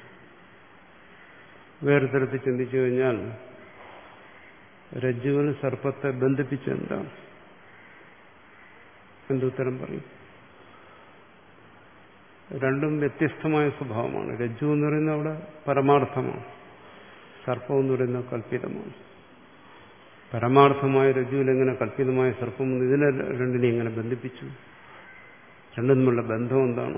വേറെ തരത്തിൽ ചിന്തിച്ചു കഴിഞ്ഞാൽ രജ്ജുവിൽ സർപ്പത്തെ ബന്ധിപ്പിച്ച എന്താണ് എന്തുത്തരം പറയും രണ്ടും വ്യത്യസ്തമായ സ്വഭാവമാണ് രജ്ജു എന്ന് പറയുന്നത് അവിടെ പരമാർത്ഥമാണ് സർപ്പം എന്ന് പറയുന്നത് കല്പിതമാണ് പരമാർത്ഥമായ രജ്ജുവിൽ എങ്ങനെ കല്പിതമായ സർപ്പം ഇതിനെ രണ്ടിനെ എങ്ങനെ ബന്ധിപ്പിച്ചു രണ്ടും തമ്മിലുള്ള ബന്ധം എന്താണ്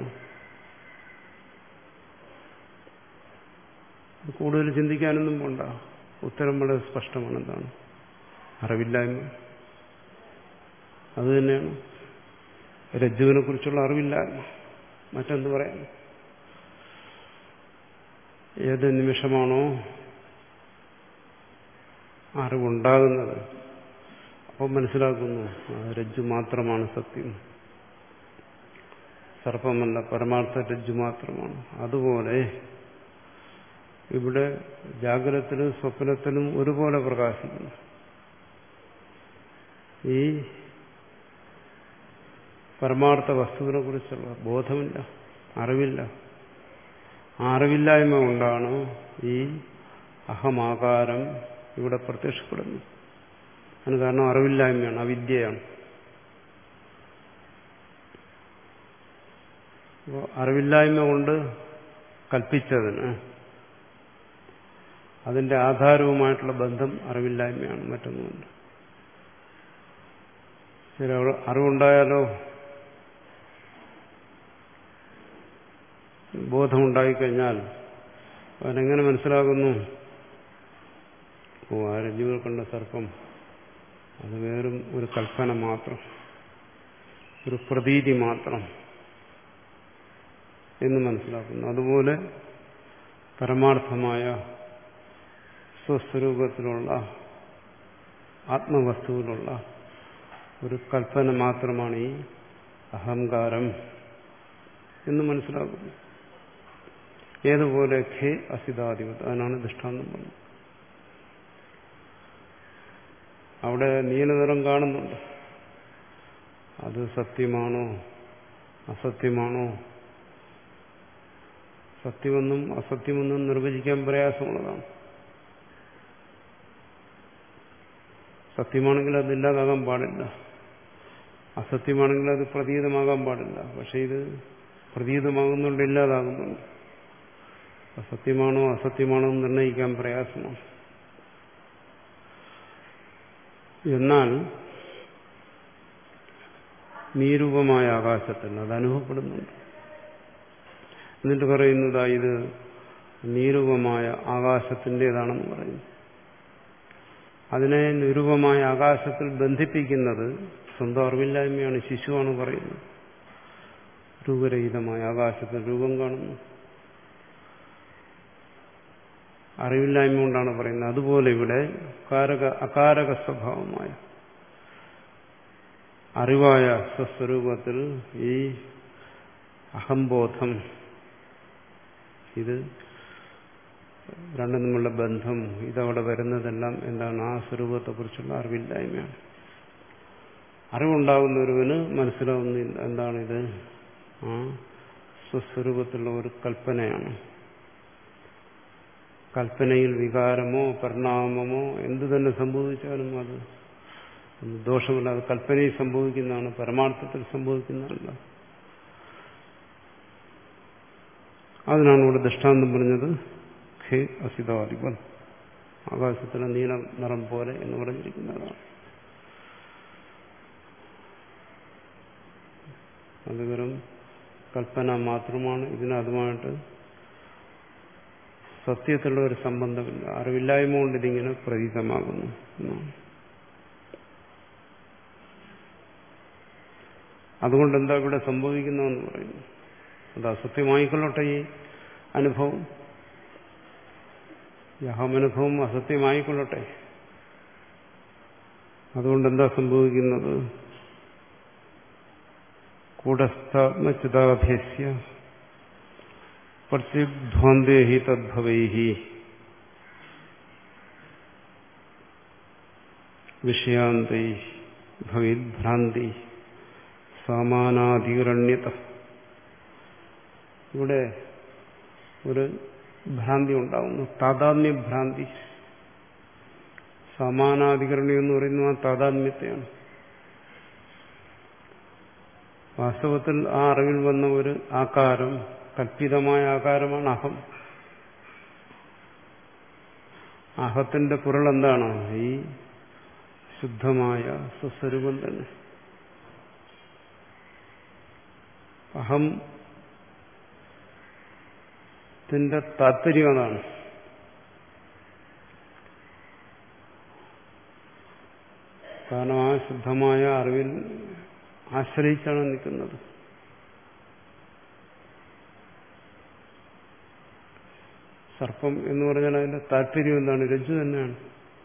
കൂടുതൽ ചിന്തിക്കാനൊന്നും പോണ്ട ഉത്തരം വളരെ സ്പഷ്ടമാണ് എന്താണ് അറിവില്ലായ്മ അത് തന്നെയാണ് രജ്ജുവിനെ കുറിച്ചുള്ള അറിവില്ലായ്മ മറ്റെന്ത് പറയാം ഏത് നിമിഷമാണോ അറിവുണ്ടാകുന്നത് അപ്പോൾ മനസ്സിലാക്കുന്നു രജ്ജു മാത്രമാണ് സത്യം സർപ്പമല്ല പരമാർത്ഥ രജ്ജു മാത്രമാണ് അതുപോലെ ഇവിടെ ജാഗ്രതത്തിലും സ്വപ്നത്തിലും ഒരുപോലെ പ്രകാശിക്കുന്നു ഈ പരമാർത്ഥ വസ്തുവിനെ കുറിച്ചുള്ള ബോധമില്ല അറിവില്ല ആ അറിവില്ലായ്മ കൊണ്ടാണ് ഈ അഹമാകാരം ഇവിടെ പ്രത്യക്ഷപ്പെടുന്നത് അതിന് കാരണം അറിവില്ലായ്മയാണ് അവിദ്യയാണ് അപ്പോൾ അറിവില്ലായ്മ കൊണ്ട് കൽപ്പിച്ചതിന് അതിന്റെ ആധാരവുമായിട്ടുള്ള ബന്ധം അറിവില്ലായ്മയാണ് മറ്റൊന്നുമില്ല ചില അറിവുണ്ടായാലോ ബോധമുണ്ടായിക്കഴിഞ്ഞാൽ അവനെങ്ങനെ മനസ്സിലാകുന്നു ഓ ആ രഞ്ജുവിൽ കണ്ട സർപ്പം അത് വേറും ഒരു കൽപ്പന മാത്രം ഒരു പ്രതീതി മാത്രം എന്ന് മനസ്സിലാക്കുന്നു അതുപോലെ പരമാർത്ഥമായ സ്വസ്വരൂപത്തിലുള്ള ആത്മവസ്തുവിലുള്ള ഒരു കൽപ്പന മാത്രമാണ് ഈ അഹങ്കാരം എന്ന് മനസ്സിലാക്കുന്നു ഏതുപോലെ ഖേ അസിതാധിപത് അതിനാണ് ദൃഷ്ടാന്തം പറഞ്ഞത് അവിടെ നീലനിറം കാണുന്നുണ്ട് അത് സത്യമാണോ അസത്യമാണോ സത്യമെന്നും അസത്യമെന്നും നിർവചിക്കാൻ പ്രയാസമുള്ളതാണ് സത്യമാണെങ്കിൽ അതില്ലാതാകാൻ പാടില്ല അസത്യമാണെങ്കിൽ അത് പ്രതീതമാകാൻ പാടില്ല പക്ഷെ ഇത് പ്രതീതമാകുന്നുണ്ട് ഇല്ലാതാകുന്നുണ്ട് സത്യമാണോ അസത്യമാണോ എന്ന് നിർണ്ണയിക്കാൻ പ്രയാസമാണ് എന്നാൽ നീരൂപമായ ആകാശത്തിൽ അത് അനുഭവപ്പെടുന്നുണ്ട് എന്നിട്ട് പറയുന്നത് ഇത് നീരൂപമായ ആകാശത്തിൻ്റെതാണെന്ന് പറയുന്നു അതിനെ നിരൂപമായ ആകാശത്തിൽ ബന്ധിപ്പിക്കുന്നത് സ്വന്തം അറിവില്ലായ്മയാണ് ശിശുവാണ് പറയുന്നത് രൂപരഹിതമായ ആകാശത്തിൽ രൂപം കാണുന്നു അറിവില്ലായ്മ കൊണ്ടാണ് പറയുന്നത് അതുപോലെ ഇവിടെ കാരക അകാരക സ്വഭാവമായ അറിവായ സ്വസ്വരൂപത്തിൽ ഈ അഹംബോധം ഇത് രണ്ടും തമ്മിലുള്ള ബന്ധം ഇതവിടെ വരുന്നതെല്ലാം എന്താണ് ആ സ്വരൂപത്തെക്കുറിച്ചുള്ള അറിവില്ലായ്മയാണ് അറിവുണ്ടാകുന്ന ഒരുവന് മനസ്സിലാവുന്നില്ല എന്താണിത് ആ സ്വസ്വരൂപത്തിലുള്ള ഒരു കൽപ്പനയാണ് കൽപ്പനയിൽ വികാരമോ പരിണാമമോ എന്തു തന്നെ സംഭവിച്ചാലും അത് ദോഷമില്ല അത് കൽപ്പനയിൽ സംഭവിക്കുന്നതാണ് പരമാർത്ഥത്തിൽ സംഭവിക്കുന്നതല്ല അതിനാണ് ഇവിടെ ദൃഷ്ടാന്തം പറഞ്ഞത് ഖേ അസിതാധിപൻ ആകാശത്തിലെ നീല നിറം പോലെ എന്ന് പറഞ്ഞിരിക്കുന്നതാണ് അത് വെറും കൽപ്പന മാത്രമാണ് ഇതിന് അതുമായിട്ട് സത്യത്തിലുള്ള ഒരു സംബന്ധമില്ല അറിവില്ലായ്മ കൊണ്ട് ഇതിങ്ങനെ പ്രതീതമാകുന്നു എന്നാണ് അതുകൊണ്ട് എന്താ ഇവിടെ സംഭവിക്കുന്നതെന്ന് പറയുന്നു അത് അസത്യമായിക്കൊള്ളട്ടെ ഈ അനുഭവം ഈ അഹമനുഭവം അസത്യമായിക്കൊള്ളട്ടെ അതുകൊണ്ട് എന്താ സംഭവിക്കുന്നത് കൂടസ്ഥാത്മചിതാഭ്യസ്യ പ്രത്യുധ്വാന്തേ ഹി തദ്ഭവൈ വിഷയാന്തൈ ഭവിഭ്രാന്തി സമാനാധികരണ്യത ഇവിടെ ഒരു ഭ്രാന്തി ഉണ്ടാവുന്നു താതാത്മ്യഭ്രാന്തി സമാനാധികരണം എന്ന് പറയുന്നത് ആ താതാത്മ്യത്തെയാണ് വാസ്തവത്തിൽ ആ അറിവിൽ വന്ന ഒരു ആകാരം കൽപ്പിതമായ ആകാരമാണ് അഹം അഹത്തിന്റെ പുരൾ എന്താണ് ഈ ശുദ്ധമായ സ്വസ്വരൂപം തന്നെ അഹം ത്തിന്റെ താല്പര്യം അതാണ് കാരണം ആ ശുദ്ധമായ അറിവിൽ ആശ്രയിച്ചാണ് നിൽക്കുന്നത് സർപ്പം എന്ന് പറഞ്ഞാൽ അതിന്റെ താല്പര്യം എന്താണ് രജ്ജു തന്നെയാണ്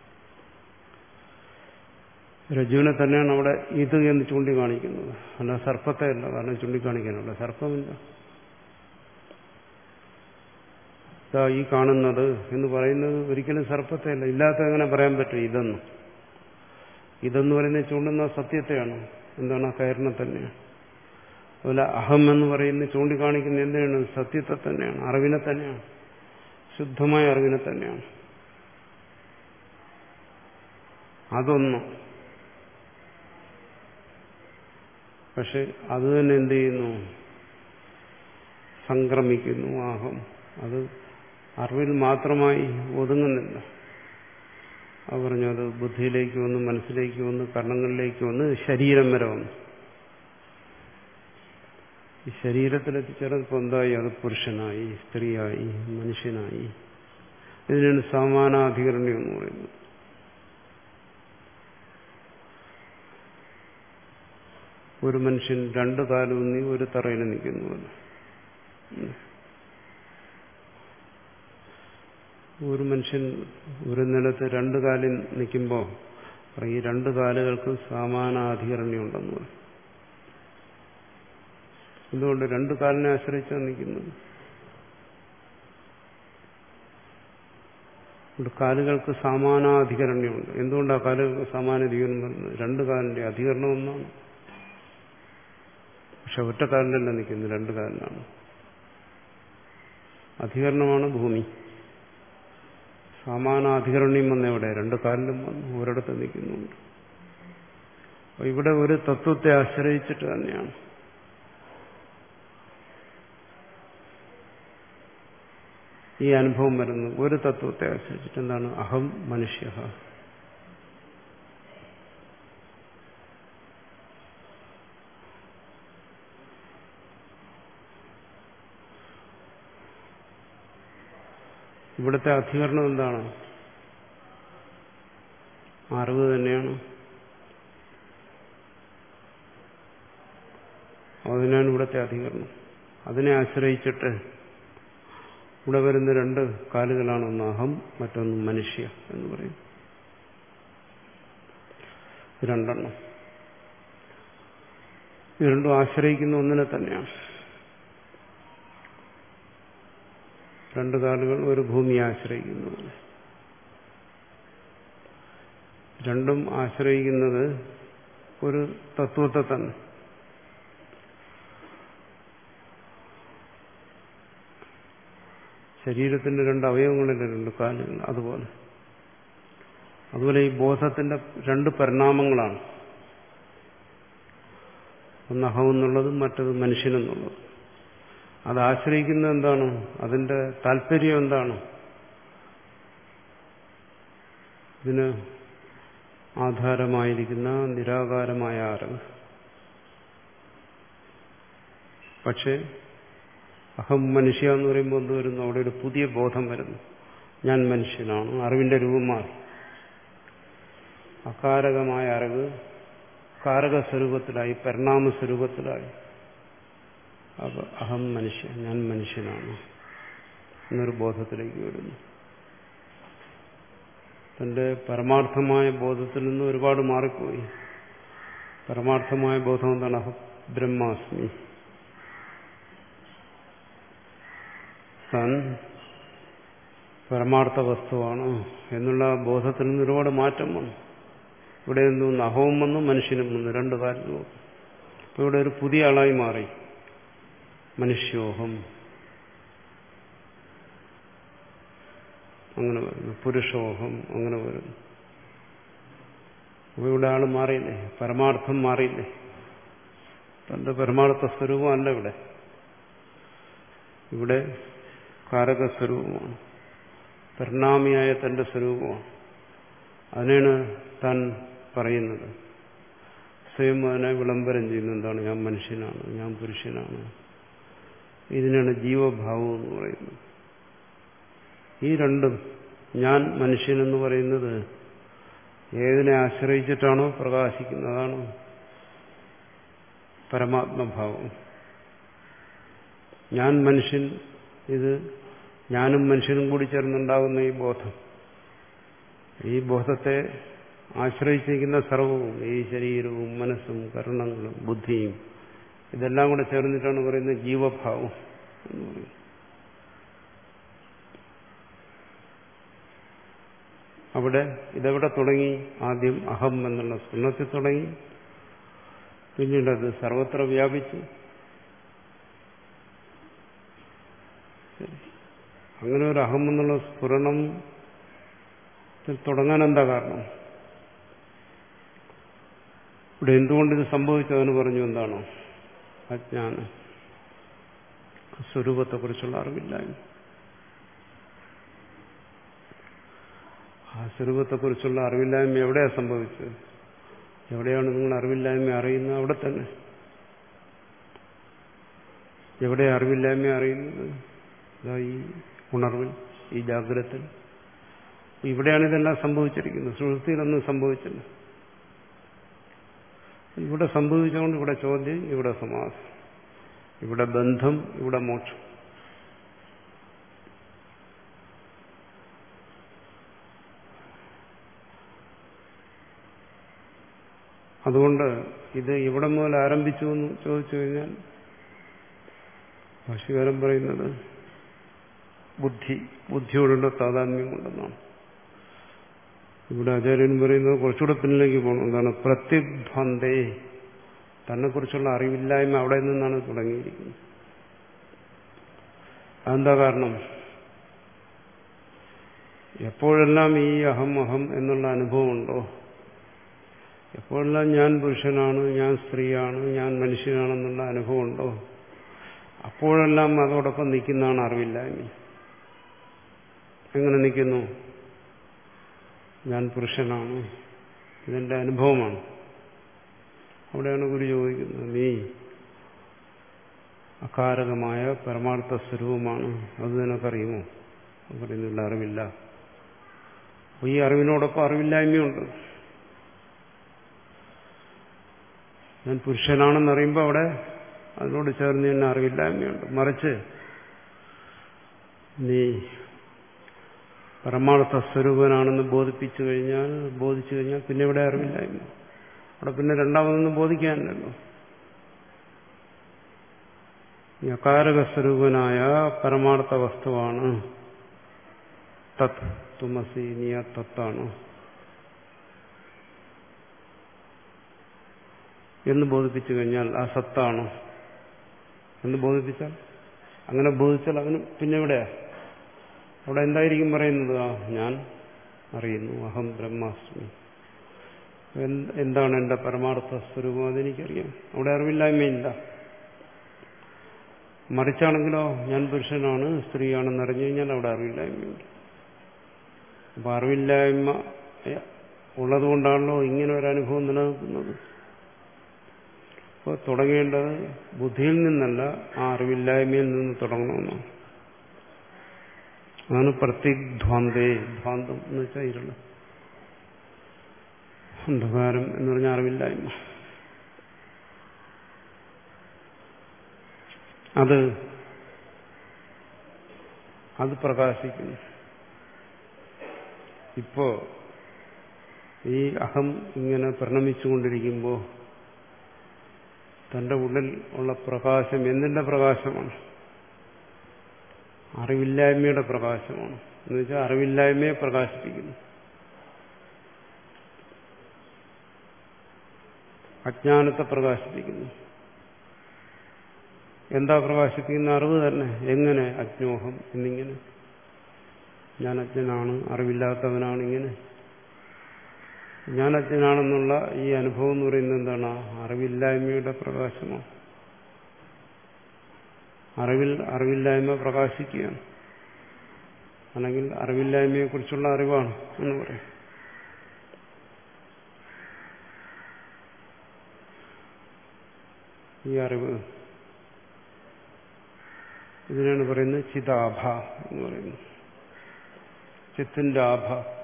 രജ്ജുവിനെ തന്നെയാണ് അവിടെ ഇത് എന്ന് ചൂണ്ടിക്കാണിക്കുന്നത് അല്ല സർപ്പത്തെ അല്ല കാരണം ചൂണ്ടിക്കാണിക്കാനുള്ള സർപ്പമില്ല ഇതാ ഈ കാണുന്നത് എന്ന് പറയുന്നത് ഒരിക്കലും സർപ്പത്തെ അല്ല ഇല്ലാത്ത എങ്ങനെ പറയാൻ പറ്റും ഇതെന്ന് ഇതെന്ന് പറയുന്നത് ചൂണ്ടുന്ന സത്യത്തെയാണ് എന്താണ് ആ കയറിനെ തന്നെയാണ് അതുപോലെ അഹം എന്ന് പറയുന്നത് ചൂണ്ടിക്കാണിക്കുന്ന എന്തിനാണ് സത്യത്തെ തന്നെയാണ് അറിവിനെ തന്നെയാണ് ശുദ്ധമായ അറിവിനെ തന്നെയാണ് അതൊന്ന് പക്ഷെ അത് തന്നെ എന്ത് ചെയ്യുന്നു സംക്രമിക്കുന്നു ആഹം അത് അറിവിൽ മാത്രമായി ഒതുങ്ങുന്നില്ല അത് പറഞ്ഞു അത് ബുദ്ധിയിലേക്ക് വന്ന് മനസ്സിലേക്ക് വന്ന് കർണങ്ങളിലേക്ക് വന്ന് ശരീരം വരെ വന്നു ഈ ശരീരത്തിലെത്തിച്ചേർന്നപ്പോൾ എന്തായി അത് പുരുഷനായി സ്ത്രീയായി മനുഷ്യനായി ഇതിനാണ് സമാനാധികരണം എന്ന് പറയുന്നത് ഒരു മനുഷ്യൻ രണ്ടു കാലം നീ ഒരു തറയിൽ നിൽക്കുന്നുവല്ലോ ഒരു മനുഷ്യൻ ഒരു നിലത്ത് രണ്ടു കാലിൽ നിൽക്കുമ്പോൾ ഈ രണ്ടു കാലുകൾക്ക് സമാനാധികരണം ഉണ്ടെന്ന് പറയും എന്തുകൊണ്ട് രണ്ടു കാലിനെ ആശ്രയിച്ചാണ് നിൽക്കുന്നത് അതുകൊണ്ട് കാലുകൾക്ക് സമാനാധികരണ്യമുണ്ട് എന്തുകൊണ്ടാണ് കാലുകൾക്ക് സമാനാധികരണം വരുന്നത് രണ്ട് കാലിന്റെ അധികരണം ഒന്നാണ് പക്ഷെ ഒറ്റ കാലിലല്ല നിൽക്കുന്നത് രണ്ട് കാലിലാണ് അധികരണമാണ് ഭൂമി സമാനാധികരണ്യം വന്ന എവിടെ രണ്ട് കാലിലും വന്നു ഒരിടത്ത് നിൽക്കുന്നുണ്ട് അപ്പൊ ഇവിടെ ഒരു തത്വത്തെ ആശ്രയിച്ചിട്ട് തന്നെയാണ് ഈ അനുഭവം വരുന്നത് ഒരു തത്വത്തെ ആശ്രയിച്ചിട്ട് എന്താണ് അഹം മനുഷ്യ ഇവിടുത്തെ അധികരണം എന്താണ് അറിവ് തന്നെയാണ് അതിനാണ് ഇവിടുത്തെ അധികരണം അതിനെ ആശ്രയിച്ചിട്ട് ഇവിടെ വരുന്ന രണ്ട് കാലുകളാണ് ഒന്ന് അഹം മറ്റൊന്ന് മനുഷ്യ എന്ന് പറയും രണ്ടെണ്ണം ഇത് രണ്ടും ആശ്രയിക്കുന്ന ഒന്നിനെ തന്നെയാണ് രണ്ട് കാലുകൾ ഒരു ഭൂമിയെ ആശ്രയിക്കുന്നു രണ്ടും ആശ്രയിക്കുന്നത് ഒരു തത്വത്തെ തന്നെ ശരീരത്തിന്റെ രണ്ട് അവയവങ്ങളിലെ രണ്ട് കാലുകൾ അതുപോലെ അതുപോലെ ഈ ബോധത്തിന്റെ രണ്ട് പരിണാമങ്ങളാണ് ഒന്ന് അഹമെന്നുള്ളതും മറ്റത് മനുഷ്യനെന്നുള്ളതും അത് ആശ്രയിക്കുന്നത് എന്താണ് അതിന്റെ താല്പര്യം എന്താണ് ഇതിന് ആധാരമായിരിക്കുന്ന നിരാകാരമായ അറിവ് പക്ഷേ അഹം മനുഷ്യ എന്ന് പറയുമ്പോൾ എന്ത് വരുന്നു അവിടെ ഒരു പുതിയ ബോധം വരുന്നു ഞാൻ മനുഷ്യനാണ് അറിവിന്റെ രൂപം മാറി അകാരകമായ അറിവ് കാരക സ്വരൂപത്തിലായി പരിണാമ സ്വരൂപത്തിലായി അപ്പൊ അഹം മനുഷ്യ ഞാൻ മനുഷ്യനാണ് എന്നൊരു ബോധത്തിലേക്ക് വരുന്നു തന്റെ പരമാർത്ഥമായ ബോധത്തിൽ നിന്ന് ഒരുപാട് മാറിപ്പോയി പരമാർത്ഥമായ ബോധം എന്താണ് അഹം ബ്രഹ്മാസ്മി താൻ പരമാർത്ഥ വസ്തുവാണ് എന്നുള്ള ബോധത്തിൽ നിന്ന് ഒരുപാട് മാറ്റം വന്നു ഇവിടെ നിന്ന് അഹവും വന്നു മനുഷ്യനും വന്നു രണ്ട് കാര്യങ്ങളും അപ്പൊ ഇവിടെ ഒരു പുതിയ ആളായി മാറി മനുഷ്യോഹം അങ്ങനെ വരുന്നു പുരുഷോഹം അങ്ങനെ വരുന്നു അപ്പൊ ഇവിടെ ആള് മാറിയില്ലേ പരമാർത്ഥം മാറിയില്ലേ തന്റെ പരമാർത്ഥ സ്വരൂപമല്ല ഇവിടെ ഇവിടെ കാരക സ്വരൂപമാണ് പരിണാമിയായ തന്റെ സ്വരൂപമാണ് അതിനാണ് താൻ പറയുന്നത് സ്വയം അതിനെ വിളംബരം ചെയ്യുന്നത് എന്താണ് ഞാൻ മനുഷ്യനാണ് ഞാൻ പുരുഷനാണ് ഇതിനാണ് ജീവഭാവം എന്ന് പറയുന്നത് ഈ രണ്ടും ഞാൻ മനുഷ്യനെന്ന് പറയുന്നത് ഏതിനെ ആശ്രയിച്ചിട്ടാണോ പ്രകാശിക്കുന്നതാണ് പരമാത്മഭാവം ഞാൻ മനുഷ്യൻ ഇത് ഞാനും മനുഷ്യനും കൂടി ചേർന്നുണ്ടാകുന്ന ഈ ബോധം ഈ ബോധത്തെ ആശ്രയിച്ചിരിക്കുന്ന സർവവും ഈ ശരീരവും മനസ്സും കരണങ്ങളും ബുദ്ധിയും ഇതെല്ലാം കൂടെ ചേർന്നിട്ടാണ് പറയുന്നത് ജീവഭാവം എന്ന് പറയുന്നത് അവിടെ ഇതെവിടെ തുടങ്ങി ആദ്യം അഹം എന്നുള്ള സ്വർണത്തിൽ തുടങ്ങി പിന്നീട് അത് സർവത്ര വ്യാപിച്ചു അങ്ങനെ ഒരു അഹം എന്നുള്ള സ്ഫുരണം തുടങ്ങാൻ എന്താ കാരണം ഇവിടെ എന്തുകൊണ്ട് ഇത് സംഭവിച്ചതെന്ന് പറഞ്ഞു എന്താണോ അജ്ഞാനം സ്വരൂപത്തെക്കുറിച്ചുള്ള അറിവില്ലായ്മ ആ സ്വരൂപത്തെക്കുറിച്ചുള്ള അറിവില്ലായ്മ എവിടെയാണ് സംഭവിച്ചത് എവിടെയാണ് നിങ്ങൾ അറിവില്ലായ്മ അറിയുന്നത് അവിടെ തന്നെ എവിടെ അറിവില്ലായ്മ അറിയുന്നത് ഇതാ ഈ ഉണർവിൽ ഈ ജാഗ്രതത്തിൽ ഇവിടെയാണ് ഇതെല്ലാം സംഭവിച്ചിരിക്കുന്നത് സുഹൃത്തിയിലൊന്നും സംഭവിച്ചില്ല ഇവിടെ സംഭവിച്ചുകൊണ്ട് ഇവിടെ ചോദ്യം ഇവിടെ സമാസം ഇവിടെ ബന്ധം ഇവിടെ മോക്ഷം അതുകൊണ്ട് ഇത് ഇവിടെ മുതൽ ആരംഭിച്ചു എന്ന് ചോദിച്ചു കഴിഞ്ഞാൽ ഭാഷകാരം പറയുന്നത് ബുദ്ധി ബുദ്ധിയോടുള്ള താതാത്മ്യം കൊണ്ടെന്നാണ് ഇവിടെ ആചാര്യൻ പറയുന്നത് കുറച്ചുകൂടെ പിന്നിലേക്ക് പോകണം എന്താണ് പ്രത്യുധ്വന്തേ തന്നെക്കുറിച്ചുള്ള അറിവില്ലായ്മ അവിടെ നിന്നാണ് തുടങ്ങിയിരിക്കുന്നത് അതെന്താ കാരണം എപ്പോഴെല്ലാം ഈ അഹം അഹം എന്നുള്ള അനുഭവമുണ്ടോ എപ്പോഴെല്ലാം ഞാൻ പുരുഷനാണ് ഞാൻ സ്ത്രീയാണ് ഞാൻ മനുഷ്യനാണെന്നുള്ള അനുഭവമുണ്ടോ അപ്പോഴെല്ലാം അതോടൊപ്പം നിൽക്കുന്നതാണ് അറിവില്ലായ്മ എങ്ങനെ നിൽക്കുന്നു ഞാൻ പുരുഷനാണ് ഇതെന്റെ അനുഭവമാണ് അവിടെയാണ് ഗുരു ചോദിക്കുന്നത് നീ അകാരകമായ പരമാർത്ഥ സ്വരൂപമാണ് അത് നിനക്കറിയുമോ പറയുന്നില്ല അറിവില്ല അപ്പോൾ ഈ അറിവിനോടൊപ്പം അറിവില്ലായ്മയുണ്ട് ഞാൻ പുരുഷനാണെന്നറിയുമ്പോൾ അവിടെ അതിനോട് ചേർന്ന് തന്നെ അറിവില്ലായ്മയുണ്ട് മറിച്ച് നീ പരമാർത്ഥ സ്വരൂപനാണെന്ന് ബോധിപ്പിച്ചു കഴിഞ്ഞാൽ ബോധിച്ചു കഴിഞ്ഞാൽ പിന്നെ ഇവിടെ അറിവില്ലായ്മ അവിടെ പിന്നെ രണ്ടാമതൊന്നും ബോധിക്കാനില്ലല്ലോ ഈ അകാരക സ്വരൂപനായ പരമാർത്ഥ വസ്തുവാണ് തത് തുമസി നീ ആ തത്താണ് എന്ന് ബോധിപ്പിച്ചു കഴിഞ്ഞാൽ ആ സത്താണ് എന്ന് ബോധിപ്പിച്ചാൽ അങ്ങനെ ബോധിച്ചാൽ അതിന് പിന്നെ എവിടെയാ അവിടെ എന്തായിരിക്കും പറയുന്നത് ആ ഞാൻ അറിയുന്നു അഹം ബ്രഹ്മാസ്മി എന്താണ് എന്റെ പരമാർത്ഥ സ്വരൂപം അതെനിക്കറിയാം അവിടെ അറിവില്ലായ്മയില്ല മറിച്ചാണെങ്കിലോ ഞാൻ പുരുഷനാണ് സ്ത്രീയാണെന്ന് അറിഞ്ഞു കഴിഞ്ഞാൽ അവിടെ അറിവില്ലായ്മയുണ്ട് അപ്പൊ അറിവില്ലായ്മ ഉള്ളതുകൊണ്ടാണല്ലോ ഇങ്ങനെ ഒരു അനുഭവം നിലനിൽക്കുന്നത് അപ്പോൾ തുടങ്ങേണ്ടത് ബുദ്ധിയിൽ നിന്നല്ല ആ അറിവില്ലായ്മയിൽ നിന്ന് തുടങ്ങണമെന്നാണ് അതാണ് പ്രത്യഗ്ധ്വാന്തേ ധ്വാന്തം എന്ന് വെച്ചാൽ ഇരുള് അന്ധകാരം എന്ന് പറഞ്ഞാൽ അറിവില്ലായ്മ അത് അത് പ്രകാശിക്കുന്നു ഇപ്പോ ഈ അഹം ഇങ്ങനെ പരിണമിച്ചുകൊണ്ടിരിക്കുമ്പോൾ തന്റെ ഉള്ളിൽ ഉള്ള പ്രകാശം എന്തിന്റെ പ്രകാശമാണ് അറിവില്ലായ്മയുടെ പ്രകാശമാണ് എന്ന് വെച്ചാൽ അറിവില്ലായ്മയെ പ്രകാശിപ്പിക്കുന്നു അജ്ഞാനത്തെ പ്രകാശിപ്പിക്കുന്നു എന്താ പ്രകാശിപ്പിക്കുന്ന അറിവ് തന്നെ എങ്ങനെ അജ്ഞോഹം എന്നിങ്ങനെ ഞാൻ അജ്ഞനാണ് അറിവില്ലാത്തവനാണ് ഇങ്ങനെ ഞാൻ അജ്ഞനാണെന്നുള്ള ഈ അനുഭവം എന്ന് പറയുന്നത് എന്താണ് അറിവില്ലായ്മയുടെ പ്രകാശമാണ് അറിവിൽ അറിവില്ലായ്മ പ്രകാശിക്കുകയാണ് അല്ലെങ്കിൽ അറിവില്ലായ്മയെക്കുറിച്ചുള്ള അറിവാണ് എന്ന് പറയും ഈ അറിവ് ഇതിനാണ് പറയുന്നത് ചിതാഭ എന്ന് പറയുന്നത് ചിത്തിന്റെ ആഭ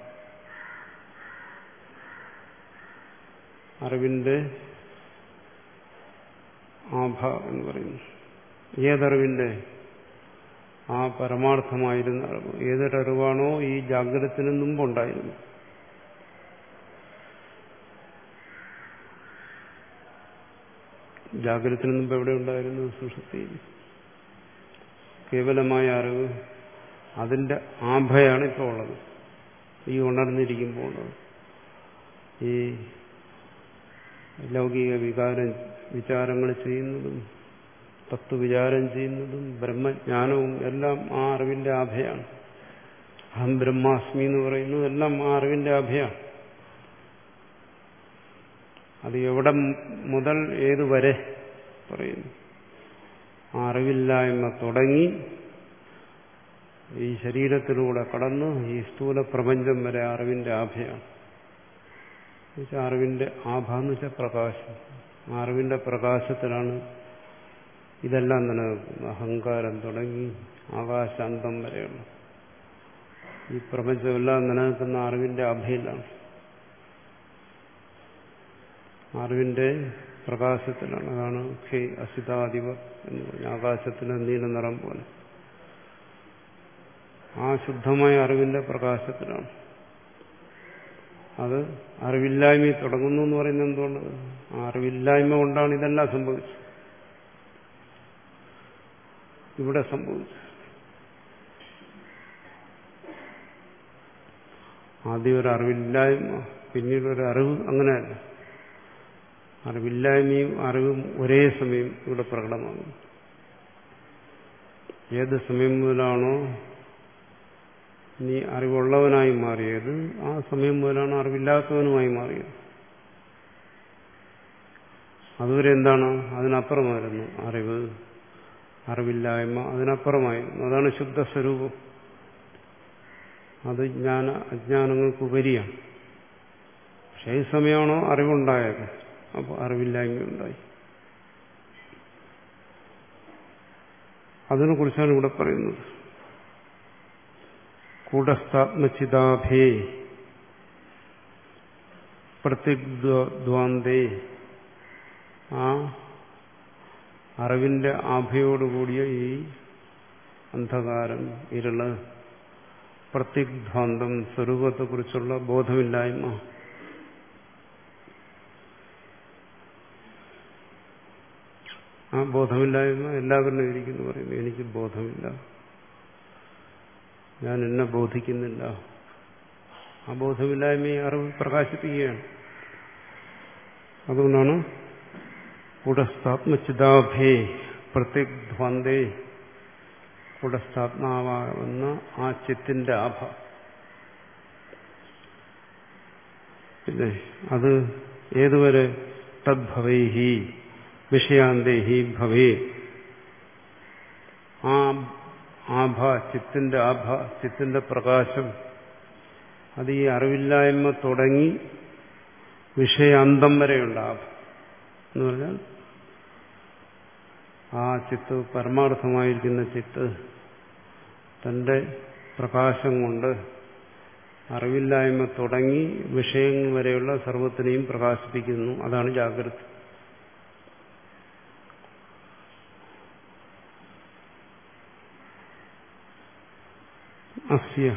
അറിവിന്റെ ആഭ എന്ന് പറയുന്നു ഏതറിവിന്റെ ആ പരമാർത്ഥമായിരുന്ന അറിവ് ഏതൊരറിവാണോ ഈ ജാഗ്രതത്തിന് മുമ്പുണ്ടായിരുന്നു ജാഗ്രതത്തിന് മുമ്പ് എവിടെ ഉണ്ടായിരുന്നു സുഷുപ്തിയിൽ കേവലമായ അറിവ് അതിന്റെ ആഭയാണ് ഇപ്പോൾ ഉള്ളത് ഈ ഉണർന്നിരിക്കുമ്പോൾ ഈ ലൗകിക വികാരം വിചാരങ്ങൾ ചെയ്യുന്നതും തത്വവിചാരം ചെയ്യുന്നതും ബ്രഹ്മജ്ഞാനവും എല്ലാം ആ അറിവിന്റെ ആഭയാണ് അഹം ബ്രഹ്മാസ്മി എന്ന് പറയുന്നത് എല്ലാം ആ അറിവിന്റെ ആഭയാണ് അത് എവിടെ മുതൽ ഏതുവരെ പറയുന്നു ആ അറിവില്ലായ്മ തുടങ്ങി ഈ ശരീരത്തിലൂടെ കടന്ന് ഈ സ്ഥൂല പ്രപഞ്ചം വരെ അറിവിന്റെ ആഭയാണ് എന്നുവെച്ചാൽ അറിവിന്റെ ആഭ എന്ന് വെച്ചാൽ പ്രകാശം ആ അറിവിന്റെ പ്രകാശത്തിലാണ് ഇതെല്ലാം നിലനിൽക്കുന്നത് അഹങ്കാരം തുടങ്ങി ആകാശാന്തം വരെയുള്ള ഈ പ്രപഞ്ചമെല്ലാം നിലനിൽക്കുന്ന അറിവിന്റെ അഭയിലാണ് അറിവിന്റെ പ്രകാശത്തിലാണ് അതാണ് ഖേ അസിതാധിപ എന്ന് പറഞ്ഞ ആകാശത്തിന് നീല നിറം പോലെ ആ ശുദ്ധമായ അറിവിന്റെ പ്രകാശത്തിലാണ് അത് അറിവില്ലായ്മ തുടങ്ങുന്നു എന്ന് പറയുന്നത് എന്തുകൊണ്ട് ആ അറിവില്ലായ്മ കൊണ്ടാണ് ഇതെല്ലാം സംഭവിച്ചത് ഇവിടെ സംഭവിച്ചു ആദ്യം ഒരു അറിവില്ലായ്മ പിന്നീട് ഒരു അറിവ് അങ്ങനെയല്ല അറിവില്ലായ്മയും അറിവും ഒരേ സമയം ഇവിടെ പ്രകടമാകും ഏത് സമയം മുതലാണോ നീ അറിവുള്ളവനായി മാറിയത് ആ സമയം മുതലാണ് അറിവില്ലാത്തവനുമായി മാറിയത് അതുവരെ എന്താണ് അതിനപ്പുറമായിരുന്നു അറിവ് അറിവില്ലായ്മ അതിനപ്പുറമായിരുന്നു അതാണ് ശുദ്ധ സ്വരൂപം അത് ജ്ഞാന അജ്ഞാനങ്ങൾക്ക് ഉപരിയാണ് പക്ഷെ ഈ സമയമാണോ അറിവുണ്ടായത് അപ്പോൾ അറിവില്ലായ്മയുണ്ടായി അതിനെക്കുറിച്ചാണ് ഇവിടെ പറയുന്നത് കൂടസ്ഥാത്മചിതാഭേ പ്രത്യഗ്ദ്വാന്തേ ആ അറിവിന്റെ ആഭയോടുകൂടിയ ഈ അന്ധകാരം ഇരുള് പ്രത്യഗ്ധാന്തം സ്വരൂപത്തെക്കുറിച്ചുള്ള ബോധമില്ലായ്മ ആ ബോധമില്ലായ്മ എല്ലാവരിലും ഇരിക്കുന്നു പറയുന്നു എനിക്ക് ബോധമില്ല ഞാൻ എന്നെ ബോധിക്കുന്നില്ല ആ ബോധമില്ലായ്മയെ അറിവ് പ്രകാശിപ്പിക്കുകയാണ് അതുകൊണ്ടാണ് കൂടസ്ഥാത്മചിതാഭേ പ്രത്യഗ്ധ്വന്തേ കൂടസ്ഥാത്മാവാകുന്ന ആ ചിത്തിന്റെ ആഭ പിന്നെ അത് ഏതുവരെ തദ്ഭവൈഹി വിഷയാന്തേഹി ഭവേ ആ ആഭ ചിത്തിന്റെ ആഭ ചിത്തിന്റെ പ്രകാശം അത് ഈ അറിവില്ലായ്മ തുടങ്ങി വിഷയാന്തം വരെയുണ്ട് ആഭ എന്ന് പറഞ്ഞാൽ ആ ചിത്ത് പരമാർത്ഥമായിരിക്കുന്ന ചിത്ത് തന്റെ പ്രകാശം കൊണ്ട് അറിവില്ലായ്മ തുടങ്ങി വിഷയങ്ങൾ വരെയുള്ള സർവത്തിനെയും പ്രകാശിപ്പിക്കുന്നു അതാണ് ജാഗ്രത അസ്യ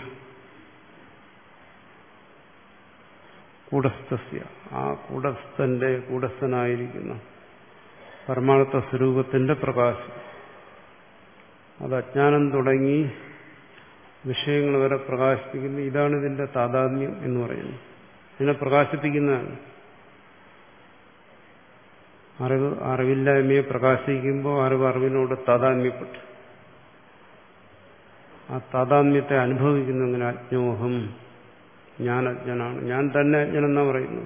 കൂടസ്ഥസ്യ ആ കൂടസ്ഥന്റെ കൂടസ്ഥനായിരിക്കുന്ന പരമാർത്ഥ സ്വരൂപത്തിന്റെ പ്രകാശം അത് അജ്ഞാനം തുടങ്ങി വിഷയങ്ങൾ വരെ പ്രകാശിപ്പിക്കുന്നു ഇതാണ് ഇതിന്റെ താതാത്മ്യം എന്ന് പറയുന്നത് ഇതിനെ പ്രകാശിപ്പിക്കുന്നതാണ് അറിവ് അറിവില്ലായ്മയെ പ്രകാശിക്കുമ്പോൾ അറിവ് അറിവിനോട് താതാത്മ്യപ്പെട്ടു ആ താതാത്മ്യത്തെ അനുഭവിക്കുന്നു അങ്ങനെ അജ്ഞോഹം ഞാൻ അജ്ഞനാണ് ഞാൻ തന്നെ അജ്ഞനെന്നാ പറയുന്നു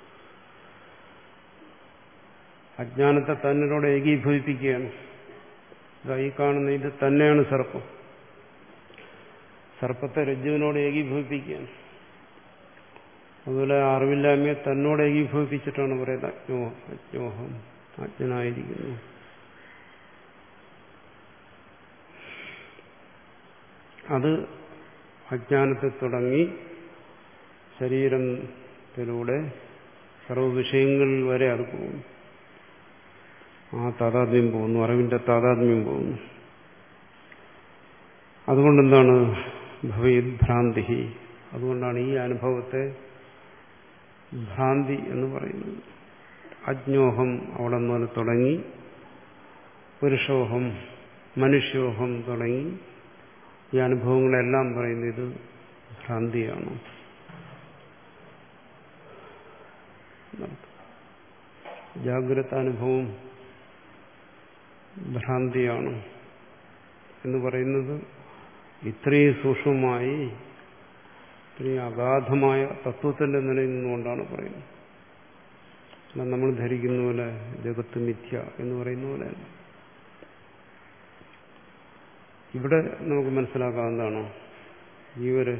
അജ്ഞാനത്തെ തന്നിനോട് ഏകീഭവിപ്പിക്കുകയാണ് ഈ കാണുന്ന ഇത് തന്നെയാണ് സർപ്പം സർപ്പത്തെ രജ്ജുവിനോട് ഏകീഭവിപ്പിക്കുകയാണ് അതുപോലെ അറിവില്ലായ്മയെ തന്നോട് ഏകീഭവിപ്പിച്ചിട്ടാണ് പറയുന്നത് അജ്ഞോ അജ്ഞോഹം അജ്ഞനായിരിക്കുന്നു അത് അജ്ഞാനത്തെ തുടങ്ങി ശരീരത്തിലൂടെ സർവവിഷയങ്ങൾ വരെ അത് പോകുന്നു ആ താതാത്മ്യം പോകുന്നു അറിവിന്റെ താതാത്മ്യം പോകുന്നു അതുകൊണ്ടെന്താണ് ഭവേത് ഭ്രാന്തി അതുകൊണ്ടാണ് ഈ അനുഭവത്തെ ഭ്രാന്തി എന്ന് പറയുന്നത് അജ്ഞോഹം അവിടെ മുതൽ തുടങ്ങി പുരുഷോഹം മനുഷ്യോഹം തുടങ്ങി ഈ അനുഭവങ്ങളെല്ലാം പറയുന്നത് ഇത് ഭ്രാന്തിയാണ് ജാഗ്രത അനുഭവം ഭ്രാന്തിയാണ് എന്ന് പറയുന്നത് ഇത്രയും സൂക്ഷ്മമായി ഇത്രയും അഗാധമായ തത്വത്തിന്റെ നിലയിൽ നിന്നുകൊണ്ടാണ് പറയുന്നത് അല്ല നമ്മൾ ധരിക്കുന്ന പോലെ ജഗത്ത് മിഥ്യ എന്ന് പറയുന്ന പോലെ ഇവിടെ നമുക്ക് മനസ്സിലാക്കാവുന്നതാണ് ഈ ഒരു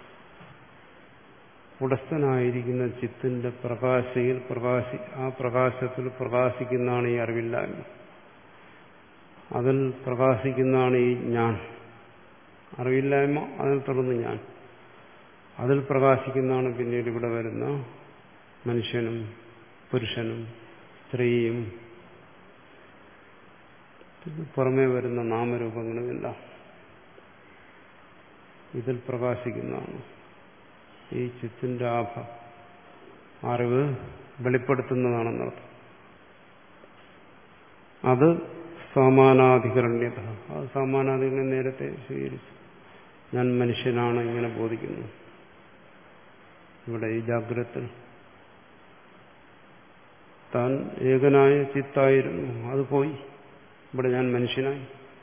ഉടസ്ഥനായിരിക്കുന്ന ചിത്തിന്റെ പ്രകാശയിൽ പ്രകാശി ആ പ്രകാശത്തിൽ പ്രകാശിക്കുന്നതാണ് ഈ അറിവില്ലായ്മ അതിൽ പ്രകാശിക്കുന്നതാണ് ഈ ഞാൻ അറിവില്ലായ്മ അതിൽ തുടർന്ന് ഞാൻ അതിൽ പ്രകാശിക്കുന്നതാണ് പിന്നീട് ഇവിടെ വരുന്ന മനുഷ്യനും പുരുഷനും സ്ത്രീയും പുറമേ വരുന്ന നാമരൂപങ്ങളുമെല്ലാം ഇതിൽ പ്രകാശിക്കുന്നതാണ് ഈ ചിത്തിന്റെ ആഭ അറിവ് വെളിപ്പെടുത്തുന്നതാണെന്നർത്ഥം അത് സമാനാധികരണ്യത അത് സമാനാധികരണം നേരത്തെ സ്വീകരിച്ചു ഞാൻ മനുഷ്യനാണ് ഇങ്ങനെ ബോധിക്കുന്നു ഇവിടെ ഈ ജാഗ്രത്തിൽ താൻ ഏകനായ ചിത്തായിരുന്നു അത് പോയി ഇവിടെ ഞാൻ മനുഷ്യനായി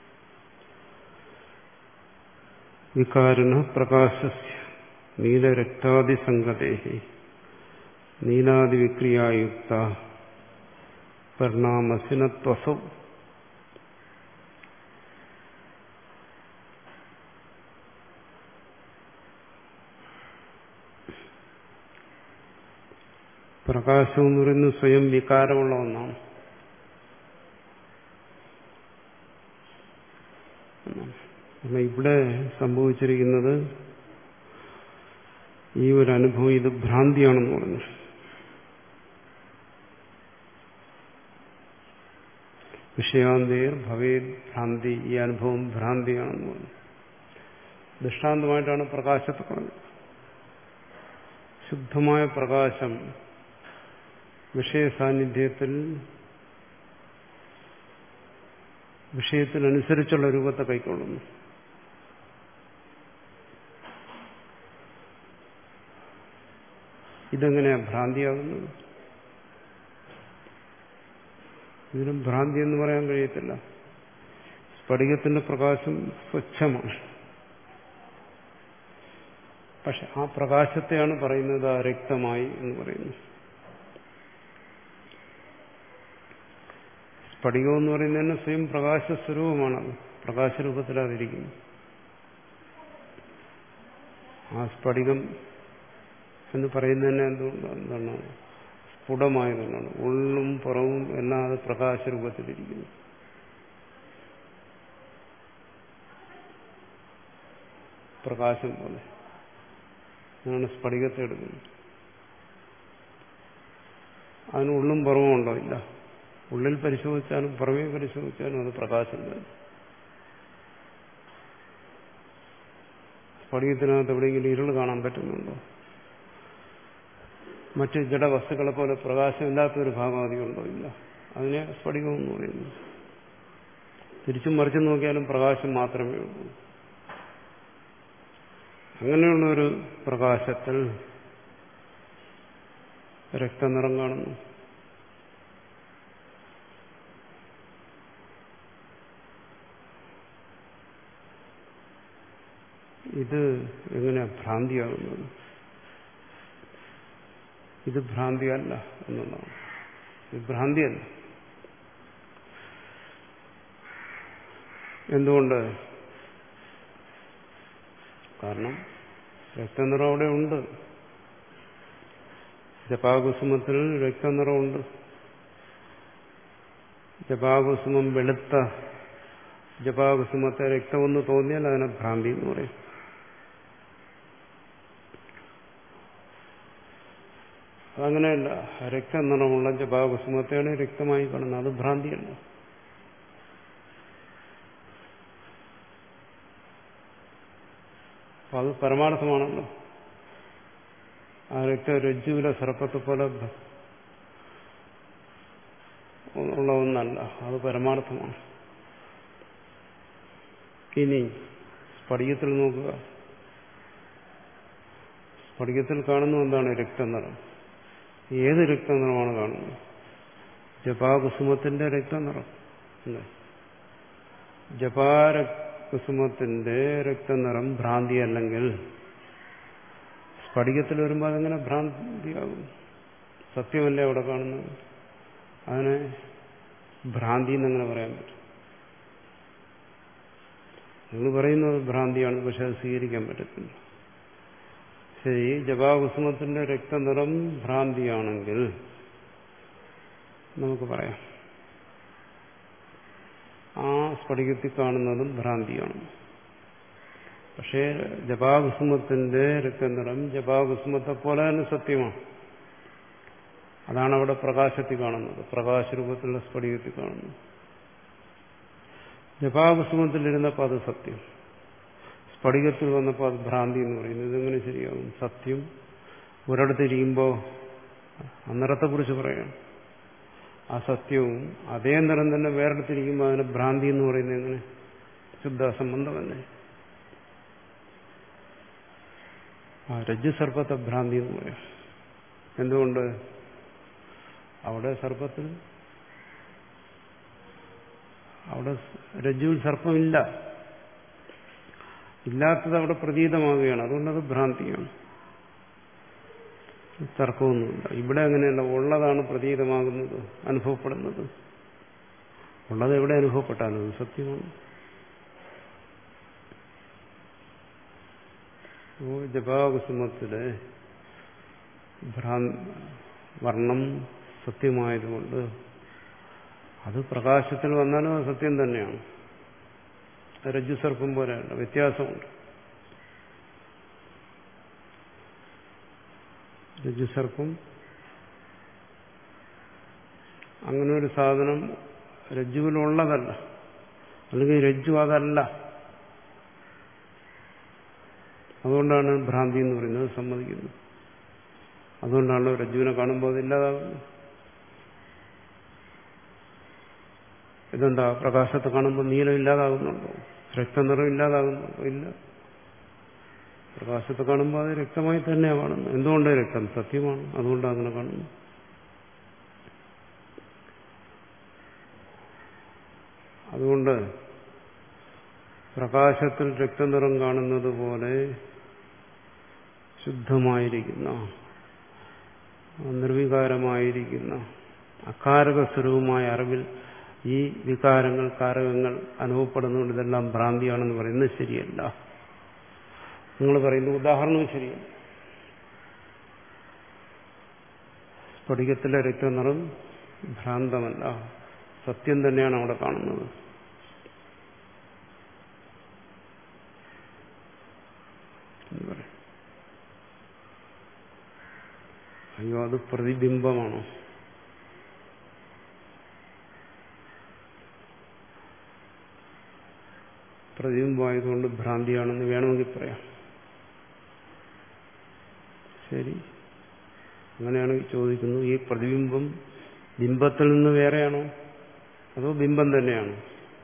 വികാരണ പ്രകാശസ്യ നീലരക്താദിസംഗതേഹി നീലാദിവിക്രിയായുക്ത പരിണാമസിനത്വസൗ പ്രകാശം എന്ന് പറയുന്നത് സ്വയം വികാരമുള്ള ഒന്നാണ് അല്ല ഇവിടെ സംഭവിച്ചിരിക്കുന്നത് ഈ ഒരു അനുഭവം ഇത് ഭ്രാന്തിയാണെന്ന് പറഞ്ഞു വിഷയാന്തേർ ഭവേദ് ഭ്രാന്തി ഈ അനുഭവം ഭ്രാന്തിയാണെന്ന് പറഞ്ഞു ദൃഷ്ടാന്തമായിട്ടാണ് പ്രകാശത്തെ പറഞ്ഞത് ശുദ്ധമായ പ്രകാശം വിഷയസാന്നിധ്യത്തിൽ വിഷയത്തിനനുസരിച്ചുള്ള രൂപത്തെ കൈക്കൊള്ളുന്നു ഇതെങ്ങനെയാ ഭ്രാന്തിയാകുന്നത് ഇതിനും ഭ്രാന്തി എന്ന് പറയാൻ കഴിയത്തില്ല സ്ഫടികത്തിന്റെ പ്രകാശം സ്വച്ഛമാണ് പക്ഷെ ആ പ്രകാശത്തെയാണ് പറയുന്നത് രക്തമായി എന്ന് പറയുന്നു സ്ഫടികം എന്ന് പറയുന്നതിന് സ്വയം പ്രകാശ സ്വരൂപമാണത് പ്രകാശരൂപത്തിലാതിരിക്കുന്നു ആ സ്ഫടികം എന്ന് പറയുന്നതന്നെ എന്തുകൊണ്ട് എന്താണ് സ്ഫുടമായതുകൊണ്ടാണ് ഉള്ളും പുറവും എല്ലാം അത് പ്രകാശരൂപത്തിലിരിക്കുന്നു പ്രകാശം പോലെ അങ്ങനെയാണ് സ്ഫടികത്തെ എടുക്കുന്നത് അതിന് ഉള്ളും പുറവും ഉണ്ടോ ഇല്ല ഉള്ളിൽ പരിശോധിച്ചാലും പുറമേ പരിശോധിച്ചാലും അത് പ്രകാശം തന്നെ സ്ഫടികത്തിനകത്ത് എവിടെയെങ്കിലും ഇരുൾ കാണാൻ പറ്റുന്നുണ്ടോ മറ്റ് ജഡവസ്തുക്കളെ പോലെ പ്രകാശമില്ലാത്തൊരു ഭാഗം അധികമുണ്ടോ ഇല്ല അതിനെ സ്ഫടികം എന്ന് പറയുന്നു തിരിച്ചും മറിച്ചും നോക്കിയാലും പ്രകാശം മാത്രമേ ഉള്ളൂ അങ്ങനെയുള്ള ഒരു പ്രകാശത്തിൽ രക്തനിറം കാണുന്നു ഇത് എങ്ങനെയാ ഭ്രാന്തിയാകുന്നത് ഇത് ഭ്രാന്തിയല്ല എന്നുള്ളതാണ് ഇത് ഭ്രാന്തിയല്ല എന്തുകൊണ്ട് കാരണം രക്തനിറം അവിടെ ഉണ്ട് ജപാകുസുമത്തിൽ രക്തനിറമുണ്ട് ജപാകുസുമം വെളുത്ത ജപാകുസുമത്തെ രക്തമെന്ന് തോന്നിയാൽ അതിനെ ഭ്രാന്തി എന്ന് പറയും അതങ്ങനെയല്ല രക്തനിറമുള്ള ജപാകുസുമത്തെയാണ് രക്തമായി കാണുന്നത് അത് ഭ്രാന്തിയല്ല അപ്പൊ അത് പരമാർത്ഥമാണല്ലോ ആ രക്ത രജ്ജുവിലെ സർപ്പത്തെ പോലെ ഉള്ള ഒന്നല്ല അത് പരമാർത്ഥമാണ് ഇനി സ്ഫടികത്തിൽ നോക്കുക സ്ഫടികത്തിൽ കാണുന്ന എന്താണ് രക്തനിറം ഏത് രക്തനിറമാണ് കാണുന്നത് ജപാകുസുമത്തിന്റെ രക്തനിറം അല്ലേ ജപാകുസുമത്തിന്റെ രക്തനിറം ഭ്രാന്തി അല്ലെങ്കിൽ സ്ഫടികത്തിൽ വരുമ്പോൾ അതെങ്ങനെ ഭ്രാന്തിയാകും സത്യമല്ലേ അവിടെ കാണുന്നത് അതിനെ ഭ്രാന്തി എന്നെങ്ങനെ പറയാൻ പറ്റും നിങ്ങൾ പറയുന്നത് ഭ്രാന്തിയാണ് പക്ഷെ അത് സ്വീകരിക്കാൻ പറ്റത്തില്ല ശരി ജപാകുസുമത്തിന്റെ രക്തനിറം ഭ്രാന്തിയാണെങ്കിൽ നമുക്ക് പറയാം ആ സ്ഫടികത്തിൽ കാണുന്നതും ഭ്രാന്തിയാണ് പക്ഷേ ജപാകുസുമത്തിന്റെ രക്തനിറം ജപാകുസുമത്തെ പോലെ തന്നെ സത്യമാണ് അതാണ് അവിടെ പ്രകാശത്തിൽ കാണുന്നത് പ്രകാശരൂപത്തിലുള്ള സ്ഫടികത്തിൽ കാണുന്നത് ജപാകുസുമത്തിലിരുന്നപ്പോൾ അത് സത്യം സ്ഫടികത്തിൽ വന്നപ്പോൾ അത് ഭ്രാന്തി എന്ന് പറയുന്നത് ഇതെങ്ങനെ ശരിയാകും സത്യം ഒരിടത്തിരിക്കുമ്പോൾ അന്നറത്തെക്കുറിച്ച് പറയാം ആ സത്യവും അതേ നിറം തന്നെ വേറെടുത്തിരിക്കുമ്പോൾ അതിനെ ഭ്രാന്തി എന്ന് പറയുന്നത് എങ്ങനെ ശുദ്ധ സംബന്ധമല്ലേ ആ രജ്ജു സർപ്പത്തെ ഭ്രാന്തി എന്ന് പറയാം എന്തുകൊണ്ട് അവിടെ സർപ്പത്തിൽ അവിടെ രജ്ജുവിൽ സർപ്പമില്ല ഇല്ലാത്തത് അവിടെ പ്രതീതമാവുകയാണ് അതുകൊണ്ടത് ഭ്രാന്തിയാണ് തർക്കമൊന്നുമില്ല ഇവിടെ അങ്ങനെയല്ല ഉള്ളതാണ് പ്രതീതമാകുന്നത് അനുഭവപ്പെടുന്നത് ഉള്ളത് എവിടെ അനുഭവപ്പെട്ടാലും അത് സത്യമാണ് ഓ ജപാകുസുമത്തിലെ ഭ്രാ വർണ്ണം സത്യമായതുകൊണ്ട് അത് പ്രകാശത്തിൽ വന്നാലും അത് സത്യം തന്നെയാണ് രജ്ജുസർപ്പം പോലെയല്ല വ്യത്യാസമുണ്ട് രജ്ജുസർപ്പം അങ്ങനെ ഒരു സാധനം രജ്ജുവിലുള്ളതല്ല അല്ലെങ്കിൽ രജ്ജു അതല്ല അതുകൊണ്ടാണ് ഭ്രാന്തി എന്ന് പറയുന്നത് സമ്മതിക്കുന്നത് അതുകൊണ്ടാണ് രജ്ജുവിനെ കാണുമ്പോൾ അതില്ലാതാകുന്നത് ഇതെന്താ പ്രകാശത്തെ കാണുമ്പോൾ നീലം ഇല്ലാതാകുന്നുണ്ടോ രക്തനിറം ഇല്ലാതാകുന്നുണ്ടോ ഇല്ല പ്രകാശത്തെ കാണുമ്പോൾ അത് രക്തമായി തന്നെയാണ് കാണുന്നത് എന്തുകൊണ്ട് രക്തം സത്യമാണ് അതുകൊണ്ട് അങ്ങനെ കാണുന്നു അതുകൊണ്ട് പ്രകാശത്തിൽ രക്തനിറം കാണുന്നത് പോലെ ശുദ്ധമായിരിക്കുന്ന നിർവികാരമായിരിക്കുന്ന അകാരക സ്വരൂപമായ അറിവിൽ ഈ വികാരങ്ങൾ കാരകങ്ങൾ അനുഭവപ്പെടുന്നതുകൊണ്ട് ഇതെല്ലാം ഭ്രാന്തിയാണെന്ന് പറയുന്നത് ശരിയല്ല നിങ്ങൾ പറയുന്ന ഉദാഹരണവും ശരിയല്ല സ്ഫടികത്തിലെ രക്തനിറം ഭ്രാന്തമല്ല സത്യം തന്നെയാണ് അവിടെ കാണുന്നത് അയ്യോ അത് പ്രതിബിംബമാണോ പ്രതിബിംബമായതുകൊണ്ട് ഭ്രാന്തിയാണെന്ന് വേണമെങ്കിൽ പറയാം ശരി അങ്ങനെയാണെങ്കിൽ ചോദിക്കുന്നു ഈ പ്രതിബിംബം ബിംബത്തിൽ നിന്ന് വേറെയാണോ അതോ ബിംബം തന്നെയാണോ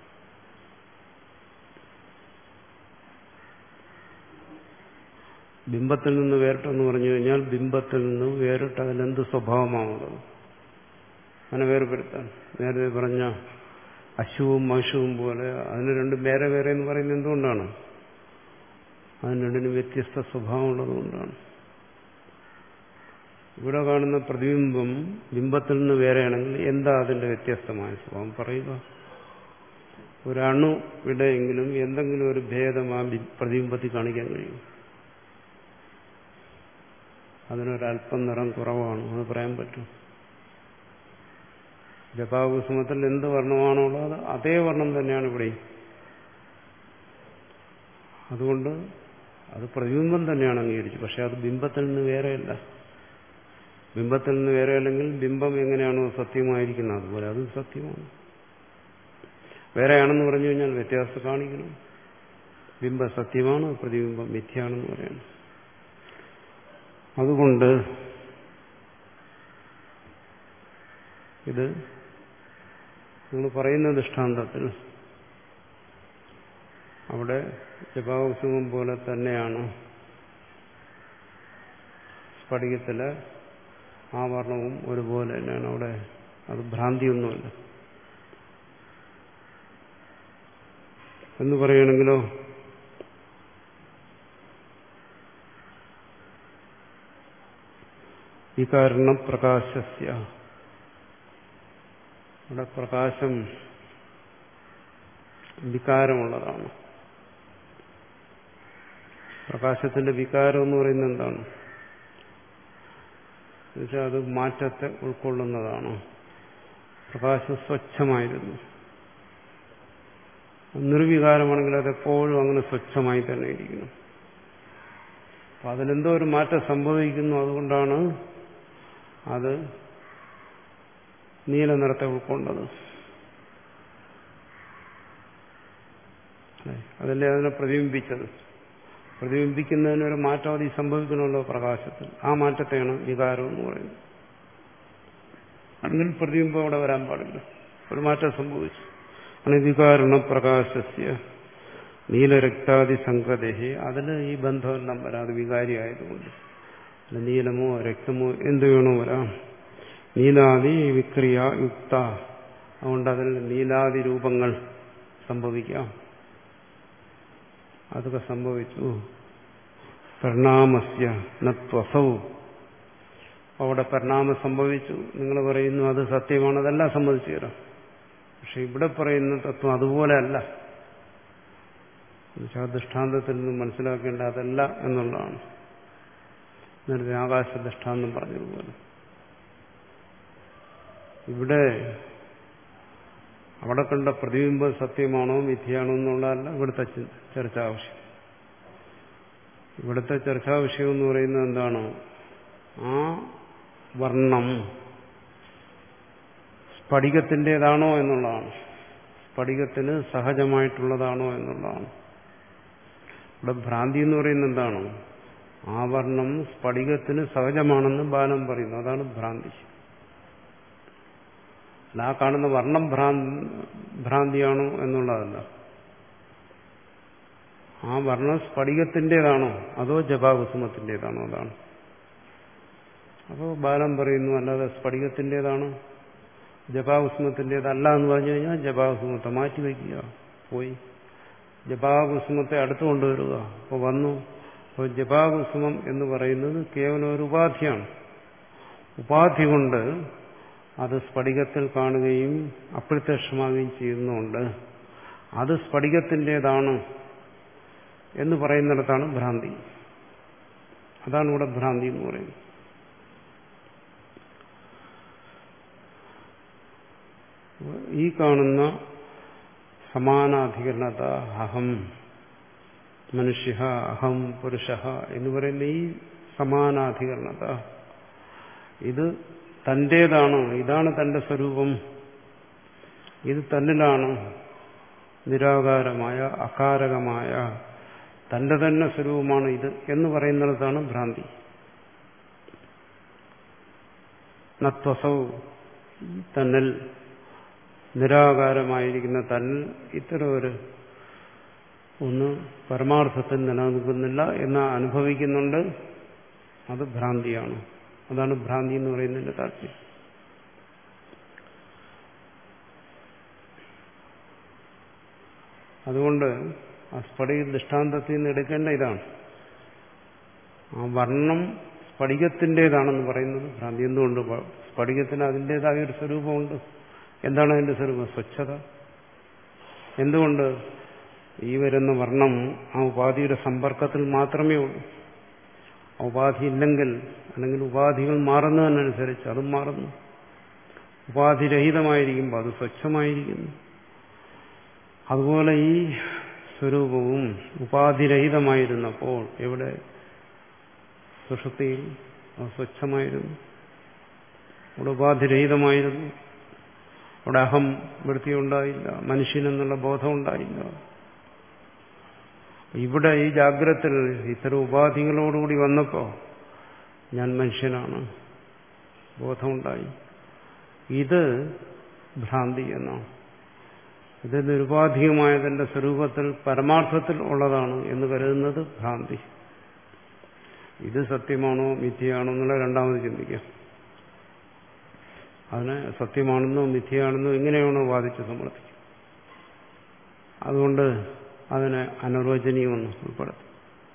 ബിംബത്തിൽ നിന്ന് വേറിട്ടെന്ന് പറഞ്ഞു കഴിഞ്ഞാൽ ബിംബത്തിൽ നിന്ന് വേറിട്ട് അതിലെന്ത് സ്വഭാവമാണുള്ളത് അങ്ങനെ വേർപെടുത്താൻ നേരത്തെ പറഞ്ഞ അശുവും മഷുവും പോലെ അതിന് രണ്ടും വേറെ വേറെ എന്ന് പറയുന്നത് എന്തുകൊണ്ടാണ് അതിന് രണ്ടിനും വ്യത്യസ്ത സ്വഭാവമുള്ളതുകൊണ്ടാണ് ഇവിടെ കാണുന്ന പ്രതിബിംബം ബിംബത്തിൽ നിന്ന് വേറെയാണെങ്കിൽ എന്താ അതിന്റെ വ്യത്യസ്തമായ സ്വഭാവം പറയുക ഒരണു ഇവിടെയെങ്കിലും എന്തെങ്കിലും ഒരു ഭേദം ആ പ്രതിബിംബത്തിൽ കാണിക്കാൻ കഴിയും അതിനൊരല്പം നിറം കുറവാണ് അത് പറയാൻ പറ്റും ജപാകുസുമത്തിൽ എന്ത് വർണ്ണമാണോ ഉള്ളത് അതേ വർണ്ണം തന്നെയാണ് ഇവിടെ അതുകൊണ്ട് അത് പ്രതിബിംബം തന്നെയാണ് അംഗീകരിച്ചു പക്ഷെ അത് ബിംബത്തിൽ നിന്ന് വേറെയല്ല ബിംബത്തിൽ നിന്ന് വേറെ അല്ലെങ്കിൽ ബിംബം എങ്ങനെയാണോ സത്യമായിരിക്കുന്നത് അതുപോലെ അതും സത്യമാണ് വേറെയാണെന്ന് പറഞ്ഞു കഴിഞ്ഞാൽ വ്യത്യാസം കാണിക്കണം ബിംബം സത്യമാണ് പ്രതിബിംബം മിഥ്യയാണെന്ന് പറയണം അതുകൊണ്ട് ഇത് നിങ്ങൾ പറയുന്ന ദൃഷ്ടാന്തത്തിൽ അവിടെ ജപാകുസുമം പോലെ തന്നെയാണ് സ്ഫടികത്തിലെ ആ വർണ്ണവും ഒരുപോലെ തന്നെയാണ് അവിടെ അത് ഭ്രാന്തിയൊന്നുമല്ല എന്ന് പറയുകയാണെങ്കിലോ വികാരണം പ്രകാശസ്യ അവിടെ പ്രകാശം വികാരമുള്ളതാണ് പ്രകാശത്തിന്റെ വികാരം എന്ന് പറയുന്നത് എന്താണ് എന്നുവെച്ചാൽ അത് മാറ്റത്തെ ഉൾക്കൊള്ളുന്നതാണ് പ്രകാശം സ്വച്ഛമായിരുന്നു നിർവികാരമാണെങ്കിൽ അതെപ്പോഴും അങ്ങനെ സ്വച്ഛമായി തന്നെ ഇരിക്കുന്നു അപ്പൊ അതിലെന്തോ ഒരു മാറ്റം സംഭവിക്കുന്നു അതുകൊണ്ടാണ് അത് നീല നിറത്തെ ഉൾക്കൊണ്ടത് അതല്ലേ അതിനെ പ്രതിബിംബിച്ചത് പ്രതിബിംബിക്കുന്നതിനൊരു മാറ്റം അത് സംഭവിക്കണമല്ലോ പ്രകാശത്തിൽ ആ മാറ്റത്തെയാണ് വികാരം എന്ന് പറയുന്നത് അല്ലെങ്കിൽ പ്രതിബിംബം അവിടെ വരാൻ പാടില്ല ഒരു മാറ്റം സംഭവിച്ചു ആണ് വികാരണ പ്രകാശസ്യ നീലരക്താദി സംഗതേഹി അതിൽ ഈ ബന്ധമെല്ലാം വരാം അത് വികാരിയായതുകൊണ്ട് അല്ല നീലമോ രക്തമോ എന്ത് വേണോ വരാം നീലാദി വിക്രിയ യുക്ത അതുകൊണ്ട് അതിൽ നീലാദി രൂപങ്ങൾ സംഭവിക്കാം അതൊക്കെ സംഭവിച്ചു പരിണാമസ്യ നത്വസവും അവിടെ പരിണാമം സംഭവിച്ചു നിങ്ങൾ പറയുന്നു അത് സത്യമാണ് അതെല്ലാം സമ്മതിച്ചു തരാം പക്ഷെ ഇവിടെ പറയുന്ന തത്വം അതുപോലെ അല്ല എന്നുവെച്ചാൽ ദൃഷ്ടാന്തത്തിൽ നിന്ന് മനസ്സിലാക്കേണ്ട അതല്ല എന്നുള്ളതാണ് നേരത്തെ ആകാശ ദൃഷ്ടാന്തം പറഞ്ഞതുപോലെ ഇവിടെ അവിടെ കണ്ട പ്രതിബിംബം സത്യമാണോ മിഥ്യയാണോ എന്നുള്ളതല്ല ഇവിടുത്തെ ചർച്ച ആവശ്യം ഇവിടുത്തെ ചർച്ചാ വിഷയം എന്ന് പറയുന്നത് എന്താണ് ആ വർണ്ണം സ്ഫടികത്തിൻ്റെതാണോ എന്നുള്ളതാണ് സ്ഫടികത്തിന് സഹജമായിട്ടുള്ളതാണോ എന്നുള്ളതാണ് ഇവിടെ ഭ്രാന്തി എന്ന് പറയുന്നത് എന്താണ് ആ വർണ്ണം സ്ഫടികത്തിന് സഹജമാണെന്ന് ബാലം പറയുന്നു അതാണ് ഭ്രാന്തി അല്ല ആ കാണുന്ന വർണ്ണം ഭ്രാന്തിയാണോ എന്നുള്ളതല്ല ആ വർണ്ണം സ്ഫടികത്തിൻ്റെതാണോ അതോ ജപാകുസുമത്തിൻ്റെതാണോ അതാണ് അപ്പോൾ ബാലം പറയുന്നു അല്ലാതെ സ്ഫടികത്തിൻ്റെതാണോ ജപാകുസുമത്തിൻ്റെതല്ല എന്ന് പറഞ്ഞു കഴിഞ്ഞാൽ ജപാകുസുമത്തെ മാറ്റിവെക്കുക പോയി ജപാകുസുമത്തെ അടുത്ത് കൊണ്ടുവരിക അപ്പോൾ വന്നു അപ്പോൾ ജപാകുസുമം എന്ന് പറയുന്നത് കേവലം ഒരു ഉപാധിയാണ് ഉപാധി കൊണ്ട് അത് സ്ഫടികത്തിൽ കാണുകയും അപ്രത്യക്ഷമാകുകയും ചെയ്യുന്നുണ്ട് അത് സ്ഫടികത്തിൻ്റെതാണ് എന്ന് പറയുന്നിടത്താണ് ഭ്രാന്തി അതാണ് ഇവിടെ ഭ്രാന്തി എന്ന് പറയുന്നത് ഈ കാണുന്ന സമാനാധികരണത അഹം മനുഷ്യ അഹം പുരുഷ എന്ന് പറയുന്ന ഈ സമാനാധികരണത ഇത് തന്റേതാണ് ഇതാണ് തന്റെ സ്വരൂപം ഇത് തന്നിലാണ് നിരാകാരമായ അകാരകമായ തന്റെ തന്നെ സ്വരൂപമാണ് ഇത് എന്ന് പറയുന്നിടത്താണ് ഭ്രാന്തി നത്വസൗ തന്നിൽ നിരാകാരമായിരിക്കുന്ന തന്നിൽ ഇത്തരം ഒരു ഒന്ന് പരമാർത്ഥത്തിൽ നിലനിൽക്കുന്നില്ല എന്ന് അനുഭവിക്കുന്നുണ്ട് അത് ഭ്രാന്തിയാണ് അതാണ് ഭ്രാന്തി എന്ന് പറയുന്നതിന്റെ താല്പര്യം അതുകൊണ്ട് ആ സ്ഫടിക ദൃഷ്ടാന്തത്തിൽ നിന്ന് എടുക്കേണ്ട ഇതാണ് ആ വർണ്ണം സ്ഫടികത്തിൻ്റെതാണെന്ന് പറയുന്നത് ഭ്രാന്തി എന്തുകൊണ്ട് സ്ഫടികത്തിന് അതിൻ്റെതായ ഒരു സ്വരൂപമുണ്ട് എന്താണ് അതിന്റെ സ്വരൂപം സ്വച്ഛത എന്തുകൊണ്ട് ഈ വരുന്ന വർണ്ണം ആ ഉപാധിയുടെ സമ്പർക്കത്തിൽ മാത്രമേ ഉള്ളൂ ഉപാധി ഇല്ലെങ്കിൽ അല്ലെങ്കിൽ ഉപാധികൾ മാറുന്നതിനനുസരിച്ച് അതും മാറുന്നു ഉപാധിരഹിതമായിരിക്കുമ്പോൾ അത് സ്വച്ഛമായിരിക്കുന്നു അതുപോലെ ഈ സ്വരൂപവും ഉപാധിരഹിതമായിരുന്നപ്പോൾ എവിടെ സുഷുപ്തിയിൽ അത് സ്വച്ഛമായിരുന്നു അവിടെ ഉപാധിരഹിതമായിരുന്നു അവിടെ അഹം വൃത്തിയുണ്ടായില്ല മനുഷ്യനെന്നുള്ള ബോധം ഉണ്ടായില്ല ഇവിടെ ഈ ജാഗ്രതത്തിൽ ഇത്തരം ഉപാധികളോടുകൂടി വന്നപ്പോൾ ഞാൻ മനുഷ്യനാണ് ബോധമുണ്ടായി ഇത് ഭ്രാന്തി എന്നാണ് ഇത് നിരുപാധികമായതിന്റെ സ്വരൂപത്തിൽ പരമാർത്ഥത്തിൽ ഉള്ളതാണ് എന്ന് കരുതുന്നത് ഭ്രാന്തി ഇത് സത്യമാണോ മിഥ്യയാണോ എന്നുള്ള രണ്ടാമത് ചിന്തിക്കാം അതിനെ സത്യമാണെന്നോ മിഥ്യയാണെന്നോ എങ്ങനെയാണോ വാദിച്ച് സമർത്ഥിക്കും അതുകൊണ്ട് അതിനെ അനിർവചനീയമെന്ന് ഉൾപ്പെടുത്തും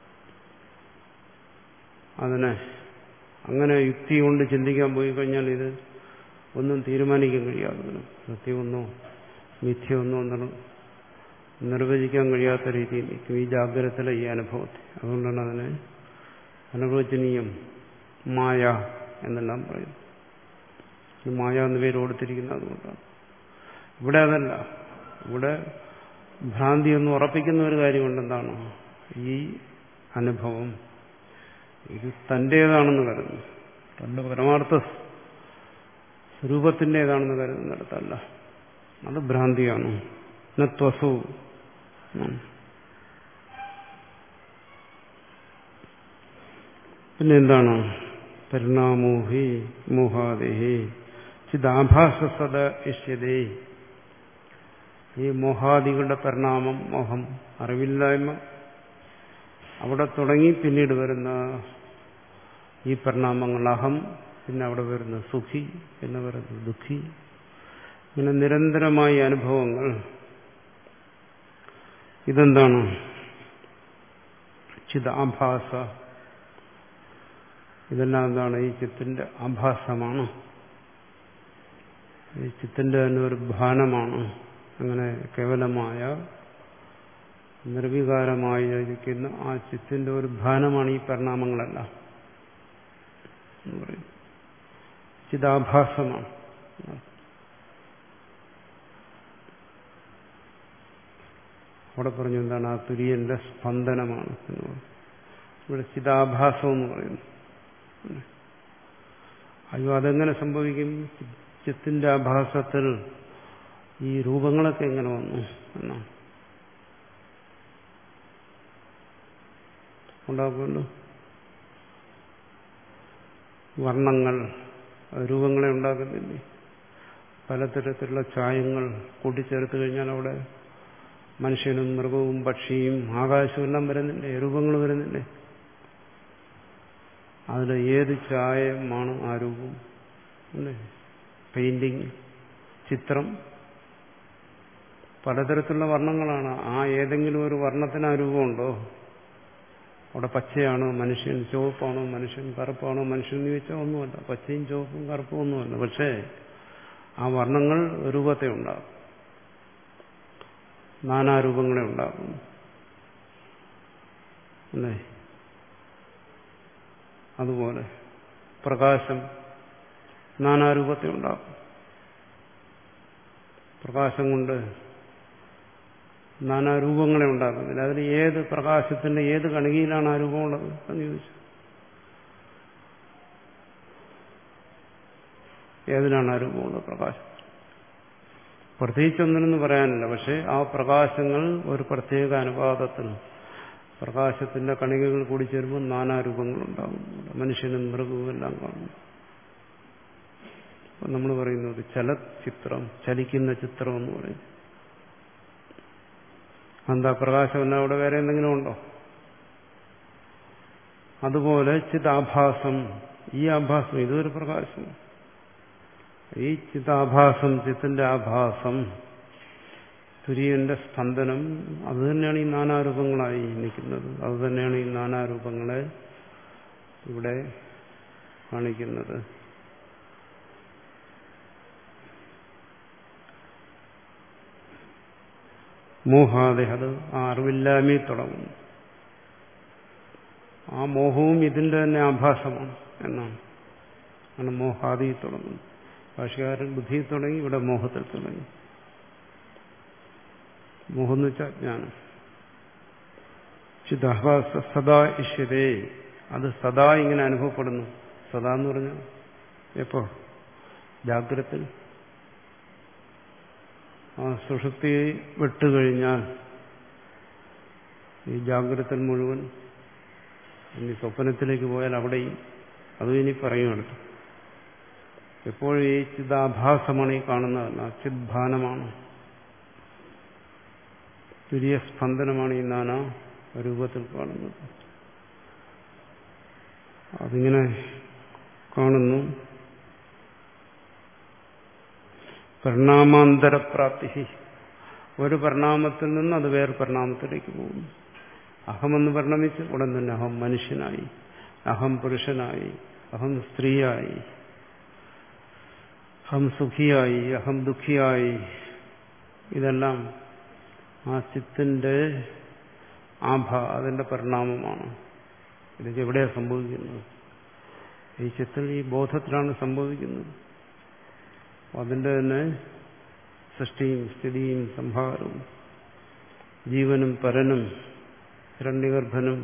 അതിനെ അങ്ങനെ യുക്തി കൊണ്ട് ചിന്തിക്കാൻ പോയി കഴിഞ്ഞാൽ ഇത് ഒന്നും തീരുമാനിക്കാൻ കഴിയാതെ സത്യമൊന്നോ മിഥ്യമൊന്നോ എന്നുള്ള നിർവചിക്കാൻ കഴിയാത്ത രീതിയിൽ നിൽക്കും ഈ ജാഗ്രതത്തിലെ ഈ അനുഭവത്തെ അതുകൊണ്ടാണ് അതിനെ അനിർവചനീയം മായ എന്നെല്ലാം പറയുന്നത് മായ എന്ന് പേര് കൊടുത്തിരിക്കുന്നത് അതുകൊണ്ടാണ് ഇവിടെ അതല്ല ഇവിടെ ഭ്രാന്തി എന്ന് ഉറപ്പിക്കുന്ന ഒരു കാര്യമുണ്ടെന്താണ് ഈ അനുഭവം ഇത് തന്റേതാണെന്ന് കരുതുന്നു തന്റെ പരമാർത്ഥ സ്വരൂപത്തിൻ്റെതാണെന്ന് കരുതുന്നിടത്തല്ല അത് ഭ്രാന്തിയാണ് നത്വസു പിന്നെ എന്താണ് പരിണാമോഹി മോഹാദേഹി ചിദാഭാസ സദ ഇഷ്യതേ ഈ മോഹാദികളുടെ പരിണാമം മോഹം അറിവില്ലായ്മ അവിടെ തുടങ്ങി പിന്നീട് വരുന്ന ഈ പരിണാമങ്ങൾ അഹം പിന്നെ അവിടെ വരുന്ന സുഖി പിന്നെ വരുന്ന ദുഃഖി ഇങ്ങനെ നിരന്തരമായ അനുഭവങ്ങൾ ഇതെന്താണ് ചിതാഭാസ ഇതെല്ലാം എന്താണ് ഈ ചിത്തിന്റെ ആഭാസമാണ് ഈ ചിത്തിന്റെ തന്നെ ഒരു ഭാനമാണ് അങ്ങനെ കേവലമായ നിർവികാരമായി ഇരിക്കുന്ന ആ ചിത്തിന്റെ ഒരു ഭാനമാണ് ഈ പരിണാമങ്ങളെല്ലാം എന്ന് പറയും ചിതാഭാസമാണ് അവിടെ പറഞ്ഞു എന്താണ് ആ തുര്യന്റെ സ്പന്ദനമാണ് എന്ന് പറയും ഇവിടെ ചിതാഭാസം എന്ന് പറയുന്നു അയ്യോ അതെങ്ങനെ സംഭവിക്കും ചിത്തിന്റെ ആഭാസത്തിൽ ഈ രൂപങ്ങളൊക്കെ എങ്ങനെ വന്നു എന്നാണ് ഉണ്ടാക്കുമല്ലോ വർണ്ണങ്ങൾ രൂപങ്ങളെ ഉണ്ടാക്കുന്നില്ലേ പലതരത്തിലുള്ള ചായങ്ങൾ കൂട്ടിച്ചേർത്ത് കഴിഞ്ഞാൽ അവിടെ മനുഷ്യനും മൃഗവും പക്ഷിയും ആകാശവും എല്ലാം വരുന്നില്ലേ രൂപങ്ങൾ വരുന്നില്ലേ അതിൽ ഏത് ചായമാണ് ആ രൂപം അല്ലേ പെയിന്റിങ് ചിത്രം പലതരത്തിലുള്ള വർണ്ണങ്ങളാണ് ആ ഏതെങ്കിലും ഒരു വർണ്ണത്തിന് ആ രൂപമുണ്ടോ അവിടെ പച്ചയാണോ മനുഷ്യൻ ചുവപ്പാണോ മനുഷ്യൻ കറുപ്പാണോ മനുഷ്യൻ എന്ന് ചോദിച്ചാൽ ഒന്നുമല്ല പച്ചയും ചുവപ്പും കറുപ്പും ഒന്നുമല്ല പക്ഷേ ആ വർണ്ണങ്ങൾ രൂപത്തെ ഉണ്ടാകും നാനാരൂപങ്ങളെ ഉണ്ടാകും അല്ലേ അതുപോലെ പ്രകാശം നാനാരൂപത്തെ ഉണ്ടാകും പ്രകാശം കൊണ്ട് നാനാരൂപങ്ങളെ ഉണ്ടാക്കുന്നില്ല അതിൽ ഏത് പ്രകാശത്തിന്റെ ഏത് കണികയിലാണ് ആ രൂപമുള്ളത് എന്ന് ചോദിച്ചു ഏതിനാണ് ആ രൂപമുള്ളത് പ്രകാശം പ്രത്യേകിച്ചൊന്നിനെന്ന് പറയാനില്ല പക്ഷെ ആ പ്രകാശങ്ങൾ ഒരു പ്രത്യേക അനുപാതത്തിൽ പ്രകാശത്തിന്റെ കണികകൾ കൂടി ചേരുമ്പോൾ നാനാരൂപങ്ങളുണ്ടാകും മനുഷ്യനും മൃഗവും എല്ലാം കാണുന്നു നമ്മൾ പറയുന്നത് ചലച്ചിത്രം ചലിക്കുന്ന ചിത്രം എന്ന് പറയും എന്താ പ്രകാശമല്ല അവിടെ വേറെ എന്തെങ്കിലും ഉണ്ടോ അതുപോലെ ചിതാഭാസം ഈ ആഭാസം ഇതൊരു പ്രകാശം ഈ ചിതാഭാസം ചിത്തിന്റെ ആഭാസം തുര്യന്റെ സ്പന്ദനം അത് തന്നെയാണ് ഈ നാനാരൂപങ്ങളായി നിൽക്കുന്നത് അത് തന്നെയാണ് ഈ നാനാരൂപങ്ങളെ ഇവിടെ കാണിക്കുന്നത് മോഹാതെ അത് ആ അറിവില്ലായ്മയിൽ തുടങ്ങുന്നു ആ മോഹവും ഇതിന്റെ തന്നെ ആഭാസമാണ് എന്നാണ് ആണ് മോഹാദി തുടങ്ങുന്നത് ഭാഷകാരൻ ബുദ്ധിയിൽ തുടങ്ങി ഇവിടെ മോഹത്തിൽ തുടങ്ങി മോഹം എന്ന് വെച്ചാൽ ജ്ഞാനം ചിദാഭാസ സദാ ഇഷ്യതേ അത് സദാ ഇങ്ങനെ അനുഭവപ്പെടുന്നു സദാ എന്ന് പറഞ്ഞാൽ എപ്പോ ജാഗ്രത്തിൽ ആ സുഷുപ്തി വിട്ടുകഴിഞ്ഞാൽ ഈ ജാഗ്രത മുഴുവൻ ഇനി സ്വപ്നത്തിലേക്ക് പോയാൽ അവിടെയും അതും ഇനി പറയുകയാണ് എപ്പോഴും ഈ ചിതാഭാസമാണ് ഈ കാണുന്നതല്ല ചിദ്ഭാനമാണ് തുര്യ സ്പന്ദനമാണ് ഈ നാനാ രൂപത്തിൽ കാണുന്നത് അതിങ്ങനെ കാണുന്നു പരിണാമാന്തരപ്രാപ്തി ഒരു പരിണാമത്തിൽ നിന്ന് അത് വേറെ പരിണാമത്തിലേക്ക് പോകുന്നു അഹമെന്ന് പരിണമിച്ച് ഉടൻ തന്നെ അഹം മനുഷ്യനായി അഹം പുരുഷനായി അഹം സ്ത്രീയായി അഹം സുഖിയായി അഹം ദുഃഖിയായി ഇതെല്ലാം ആ ചിത്തിന്റെ ആഭ അതിന്റെ പരിണാമമാണ് ഇതൊക്കെ എവിടെയാണ് സംഭവിക്കുന്നത് ഈ ചിത്തിൽ ഈ ബോധത്തിലാണ് സംഭവിക്കുന്നത് അതിന്റെ തന്നെ സൃഷ്ടിയും സ്ഥിതിയും സംഹാരവും ജീവനും പരനും ഹിരണ്യഗർഭനും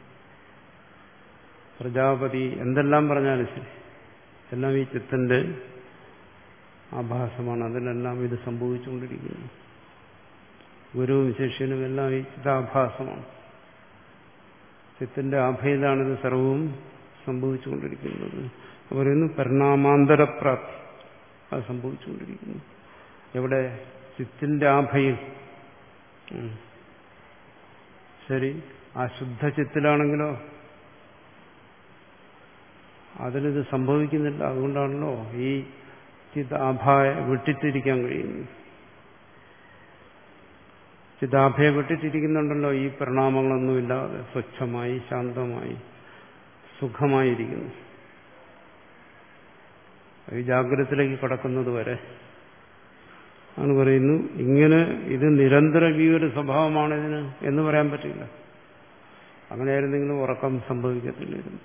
പ്രജാപതി എന്തെല്ലാം പറഞ്ഞാലും ശരി എല്ലാം ഈ ചിത്തന്റെ ആഭാസമാണ് അതിലെല്ലാം ഇത് സംഭവിച്ചുകൊണ്ടിരിക്കുന്നു ഗുരുവും ശിഷ്യനും എല്ലാം ഈ ചിതാഭാസമാണ് ചിത്തിന്റെ ആഭയിലാണിത് സർവവും സംഭവിച്ചുകൊണ്ടിരിക്കുന്നത് പറയുന്നു പരിണാമാന്തരപ്രാപ്തി അത് സംഭവിച്ചുകൊണ്ടിരിക്കുന്നു എവിടെ ചിത്തിന്റെ ആഭയിൽ ഉം. ശരി ആ ശുദ്ധ ചിത്തിലാണെങ്കിലോ അതിലിത് സംഭവിക്കുന്നില്ല അതുകൊണ്ടാണല്ലോ ഈ ചിത് ആഭായ വിട്ടിട്ടിരിക്കാൻ കഴിയുന്നത് ചിതാഭയെ വിട്ടിട്ടിരിക്കുന്നുണ്ടല്ലോ ഈ പരിണാമങ്ങളൊന്നുമില്ലാതെ സ്വച്ഛമായി ശാന്തമായി സുഖമായിരിക്കുന്നു ഈ ജാഗ്രതത്തിലേക്ക് കടക്കുന്നത് വരെ ആണ് പറയുന്നു ഇങ്ങനെ ഇത് നിരന്തരം ഈ ഒരു സ്വഭാവമാണ് ഇതിന് എന്ന് പറയാൻ പറ്റില്ല അങ്ങനെയായിരുന്നെങ്കിലും ഉറക്കം സംഭവിക്കത്തില്ലായിരുന്നു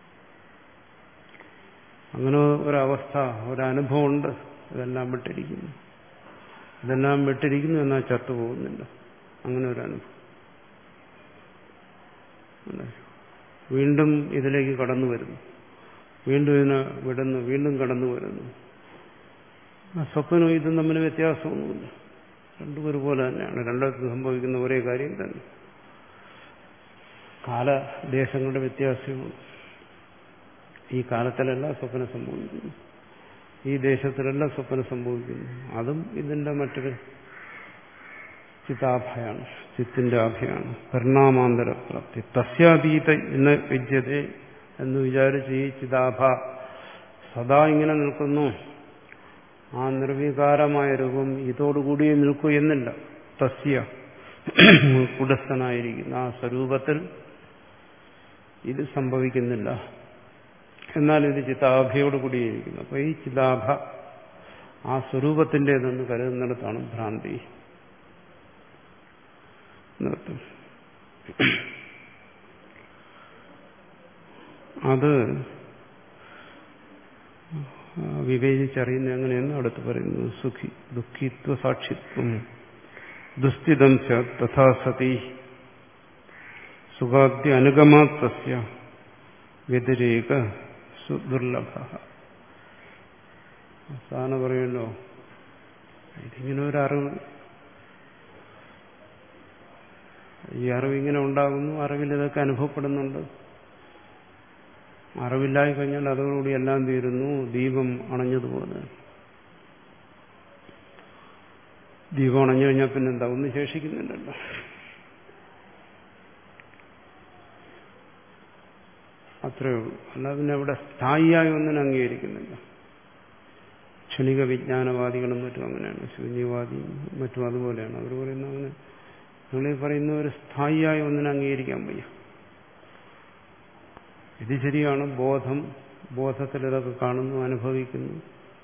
അങ്ങനെ ഒരവസ്ഥ ഒരനുഭവമുണ്ട് ഇതെല്ലാം വിട്ടിരിക്കുന്നു ഇതെല്ലാം വിട്ടിരിക്കുന്നു എന്നാൽ ചത്തുപോകുന്നില്ല അങ്ങനെ ഒരു അനുഭവം അല്ലേ? വീണ്ടും ഇതിലേക്ക് കടന്നു വരുന്നു വീണ്ടും ഇതിനെ വിടുന്നു വീണ്ടും കടന്നു വരുന്നു ആ സ്വപ്നവും ഇതും തമ്മിൽ വ്യത്യാസമൊന്നുമില്ല രണ്ടും ഒരുപോലെ തന്നെയാണ് രണ്ടിടത്ത് സംഭവിക്കുന്ന ഒരേ കാര്യം തന്നെ കാലദേശങ്ങളുടെ വ്യത്യാസമുണ്ട് ഈ കാലത്തിലല്ല സ്വപ്നം സംഭവിക്കുന്നു ഈ ദേശത്തിലല്ല സ്വപ്നം സംഭവിക്കുന്നു അതും ഇതിന്റെ മറ്റൊരു ചിത്താഭയാണ് ചിത്തിന്റെ ആഭയാണ് പരിണാമാന്തര പ്രാപ്തി തസ്യാതീത ഇന്ന് വിദ്യത എന്ന് വിചാരിച്ച് ഈ ചിതാഭ സദാ ഇങ്ങനെ നിൽക്കുന്നു ആ നിർവികാരമായ രൂപം ഇതോടുകൂടിയേ നിൽക്കൂ എന്നില്ല തസ്യ കുടസ്ഥനായിരിക്കുന്ന ആ സ്വരൂപത്തിൽ ഇത് സംഭവിക്കുന്നില്ല എന്നാൽ ഇത് ചിതാഭയോട് കൂടിയിരിക്കുന്നു അപ്പൊ ഈ ചിതാഭ ആ സ്വരൂപത്തിൻ്റെതെന്ന് കരുതുന്നിടത്താണ് ഭ്രാന്തി എന്നർത്ഥം അത് വിവേചിച്ചറിയുന്ന എങ്ങനെയെന്ന് അടുത്ത് പറയുന്നു സുഖി ദുഃഖിത്വ സാക്ഷിത്വം ദുസ്ഥിതം ച തഥാ സതി സുഖാദ്യ അനുഗമാത്തസ്യ വ്യതിരേക സുദുർലഭ സാധാരണ പറയുമല്ലോ ഇതിങ്ങനെ ഒരു അറിവ് ഈ അറിവ് ഇങ്ങനെ ഉണ്ടാകുന്നു അറിവിൽ ഇതൊക്കെ അനുഭവപ്പെടുന്നുണ്ട് അറിവില്ലായി കഴിഞ്ഞാൽ അതോടുകൂടി എല്ലാം തീരുന്നു ദീപം അണഞ്ഞതുപോലെ ദീപം അണഞ്ഞു കഴിഞ്ഞാൽ പിന്നെ എന്താ ഒന്നും ശേഷിക്കുന്നില്ലല്ലോ അത്രയേ ഉള്ളൂ അല്ലാതെ പിന്നെ അവിടെ സ്ഥായിയായി ഒന്നിനും അംഗീകരിക്കുന്നില്ല ക്ഷണിക വിജ്ഞാനവാദികളും മറ്റും അങ്ങനെയാണ് ശൂന്യവാദിയും മറ്റും അതുപോലെയാണ് അവർ പറയുന്നത് അങ്ങനെ നിങ്ങൾ പറയുന്ന ഒരു സ്ഥായിയായി ഒന്നിനും അംഗീകരിക്കാൻ വയ്യ ഇത് ശരിയാണ് ബോധം ബോധത്തിൽ ഇതൊക്കെ കാണുന്നു അനുഭവിക്കുന്നു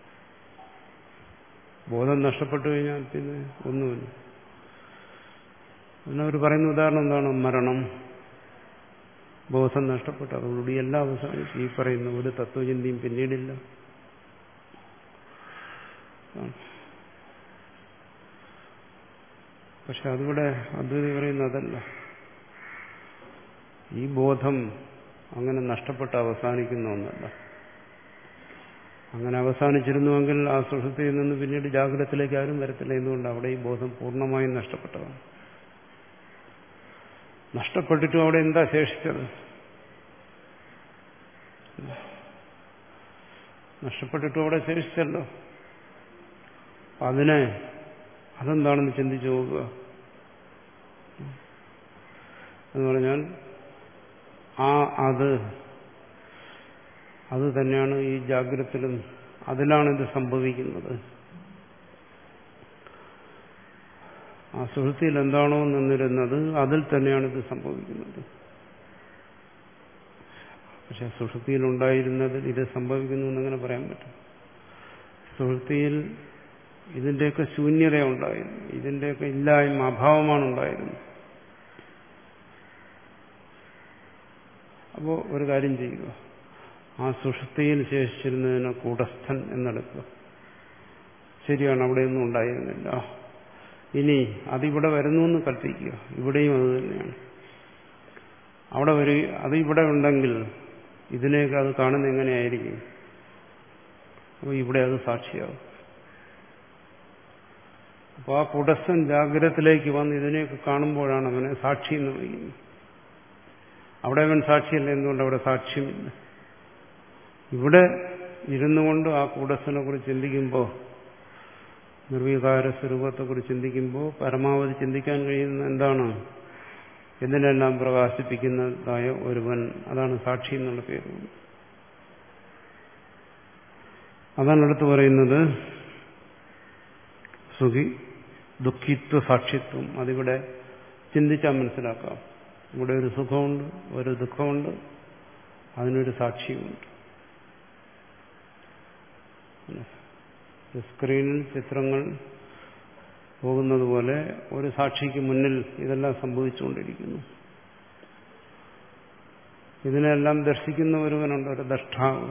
ബോധം നഷ്ടപ്പെട്ടു കഴിഞ്ഞാൽ പിന്നെ ഒന്നുമില്ല പിന്നെ അവർ പറയുന്ന ഉദാഹരണം എന്താണ് മരണം ബോധം നഷ്ടപ്പെട്ടു അതോടുകൂടി എല്ലാം അവസാനിച്ചു ഈ പറയുന്ന ഒരു തത്വചിന്തയും പിന്നീടില്ല പക്ഷെ അതിവിടെ അദ്വൈതി പറയുന്ന അതല്ല ഈ ബോധം അങ്ങനെ നഷ്ടപ്പെട്ട് അവസാനിക്കുന്ന ഒന്നല്ല അങ്ങനെ അവസാനിച്ചിരുന്നുവെങ്കിൽ ആ സുഹൃത്തിയിൽ നിന്ന് പിന്നീട് ജാഗ്രതത്തിലേക്ക് ആരും വരത്തില്ല എന്തുകൊണ്ട് അവിടെ ഈ ബോധം പൂർണ്ണമായും നഷ്ടപ്പെട്ടതാണ് നഷ്ടപ്പെട്ടിട്ടും അവിടെ എന്താ ശേഷിച്ചത് നഷ്ടപ്പെട്ടിട്ടും അവിടെ ശേഷിച്ചല്ലോ അതിനെ അതെന്താണെന്ന് ചിന്തിച്ചു നോക്കുക എന്ന് പറഞ്ഞാൽ ആ അത് അത് തന്നെയാണ് ഈ ജാഗ്രതത്തിലും അതിലാണ് ഇത് സംഭവിക്കുന്നത് ആ സുഹൃത്തിയിൽ എന്താണോ നിന്നിരുന്നത് അതിൽ തന്നെയാണ് ഇത് സംഭവിക്കുന്നത് പക്ഷെ സുഹൃത്തിയിൽ ഉണ്ടായിരുന്നതിൽ ഇത് സംഭവിക്കുന്നു എന്നങ്ങനെ പറയാൻ പറ്റും സുഹൃത്തിയിൽ ഇതിന്റെയൊക്കെ ശൂന്യത ഉണ്ടായിരുന്നു ഇതിന്റെയൊക്കെ ഇല്ലായ്മ അഭാവമാണ് ഉണ്ടായിരുന്നത് അപ്പോൾ ഒരു കാര്യം ചെയ്യുക ആ സുഷുപ്തിയിൽ ശേഷിച്ചിരുന്നതിന് കൂടസ്ഥൻ എന്നെടുക്കുക ശരിയാണ് അവിടെയൊന്നും ഉണ്ടായിരുന്നില്ല ഇനി അതിവിടെ വരുന്നു എന്ന് കൽപ്പിക്കുക ഇവിടെയും അത് തന്നെയാണ് അവിടെ വരി അത് ഇവിടെ ഉണ്ടെങ്കിൽ ഇതിനെയൊക്കെ അത് കാണുന്ന എങ്ങനെയായിരിക്കും അപ്പോൾ ഇവിടെ അത് സാക്ഷിയാവും അപ്പോൾ ആ കുടസ്ഥൻ ജാഗ്രതത്തിലേക്ക് വന്ന് ഇതിനെയൊക്കെ കാണുമ്പോഴാണ് അവനെ സാക്ഷി എന്ന് വിളിക്കുന്നത് അവിടെ അവൻ സാക്ഷിയല്ല എന്തുകൊണ്ട് അവിടെ സാക്ഷ്യമില്ല ഇവിടെ ഇരുന്നു കൊണ്ട് ആ കൂടസ്ഥനെ കുറിച്ച് ചിന്തിക്കുമ്പോൾ നിർവികാര സ്വരൂപത്തെക്കുറിച്ച് ചിന്തിക്കുമ്പോൾ പരമാവധി ചിന്തിക്കാൻ കഴിയുന്ന എന്താണ് എന്തിനെല്ലാം പ്രകാശിപ്പിക്കുന്നതായ ഒരുവൻ അതാണ് സാക്ഷി എന്നുള്ള പേര് അതാണ് അടുത്ത് പറയുന്നത് സുഖി ദുഃഖിത്വ സാക്ഷിത്വം അതിവിടെ ചിന്തിച്ചാൽ മനസ്സിലാക്കാം ഇവിടെ ഒരു സുഖമുണ്ട് ഒരു ദുഃഖമുണ്ട് അതിനൊരു സാക്ഷിയുമുണ്ട് സ്ക്രീനിൽ ചിത്രങ്ങൾ പോകുന്നത് പോലെ ഒരു സാക്ഷിക്ക് മുന്നിൽ ഇതെല്ലാം സംഭവിച്ചുകൊണ്ടിരിക്കുന്നു ഇതിനെല്ലാം ദർശിക്കുന്ന ഒരുവനുണ്ട് ഒരു ദഷ്ടാവ്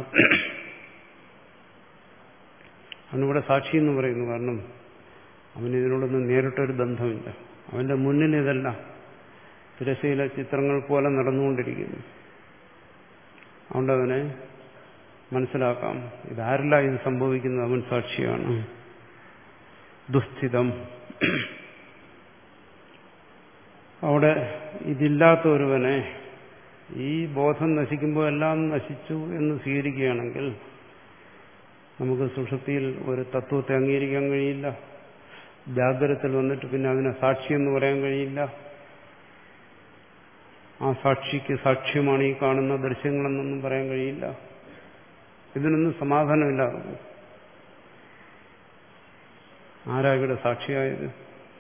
അവനിവിടെ സാക്ഷി എന്ന് പറയുന്നു കാരണം അവന് ഇതിനോടൊന്നും നേരിട്ടൊരു ബന്ധമില്ല അവന്റെ മുന്നിൽ ഇതെല്ലാം തിരശീല ചിത്രങ്ങൾ പോലെ നടന്നുകൊണ്ടിരിക്കുന്നു അതുകൊണ്ട് അവനെ മനസ്സിലാക്കാം ഇതാരല്ല ഇത് സംഭവിക്കുന്നത് അവൻ സാക്ഷിയാണ് ദുസ്ഥിതം അവിടെ ഇതില്ലാത്ത ഒരുവനെ ഈ ബോധം നശിക്കുമ്പോൾ എല്ലാം നശിച്ചു എന്ന് സ്വീകരിക്കുകയാണെങ്കിൽ നമുക്ക് സുഷുപ്തിയിൽ ഒരു തത്വത്തെ അംഗീകരിക്കാൻ കഴിയില്ല ജാഗ്രതത്തിൽ വന്നിട്ട് പിന്നെ അതിനെ സാക്ഷി എന്ന് പറയാൻ കഴിയില്ല ആ സാക്ഷിക്ക് സാക്ഷ്യമാണ് ഈ കാണുന്ന ദൃശ്യങ്ങളെന്നൊന്നും പറയാൻ കഴിയില്ല ഇതിനൊന്നും സമാധാനമില്ലാതെ ആരാ ഇവിടെ സാക്ഷിയായത്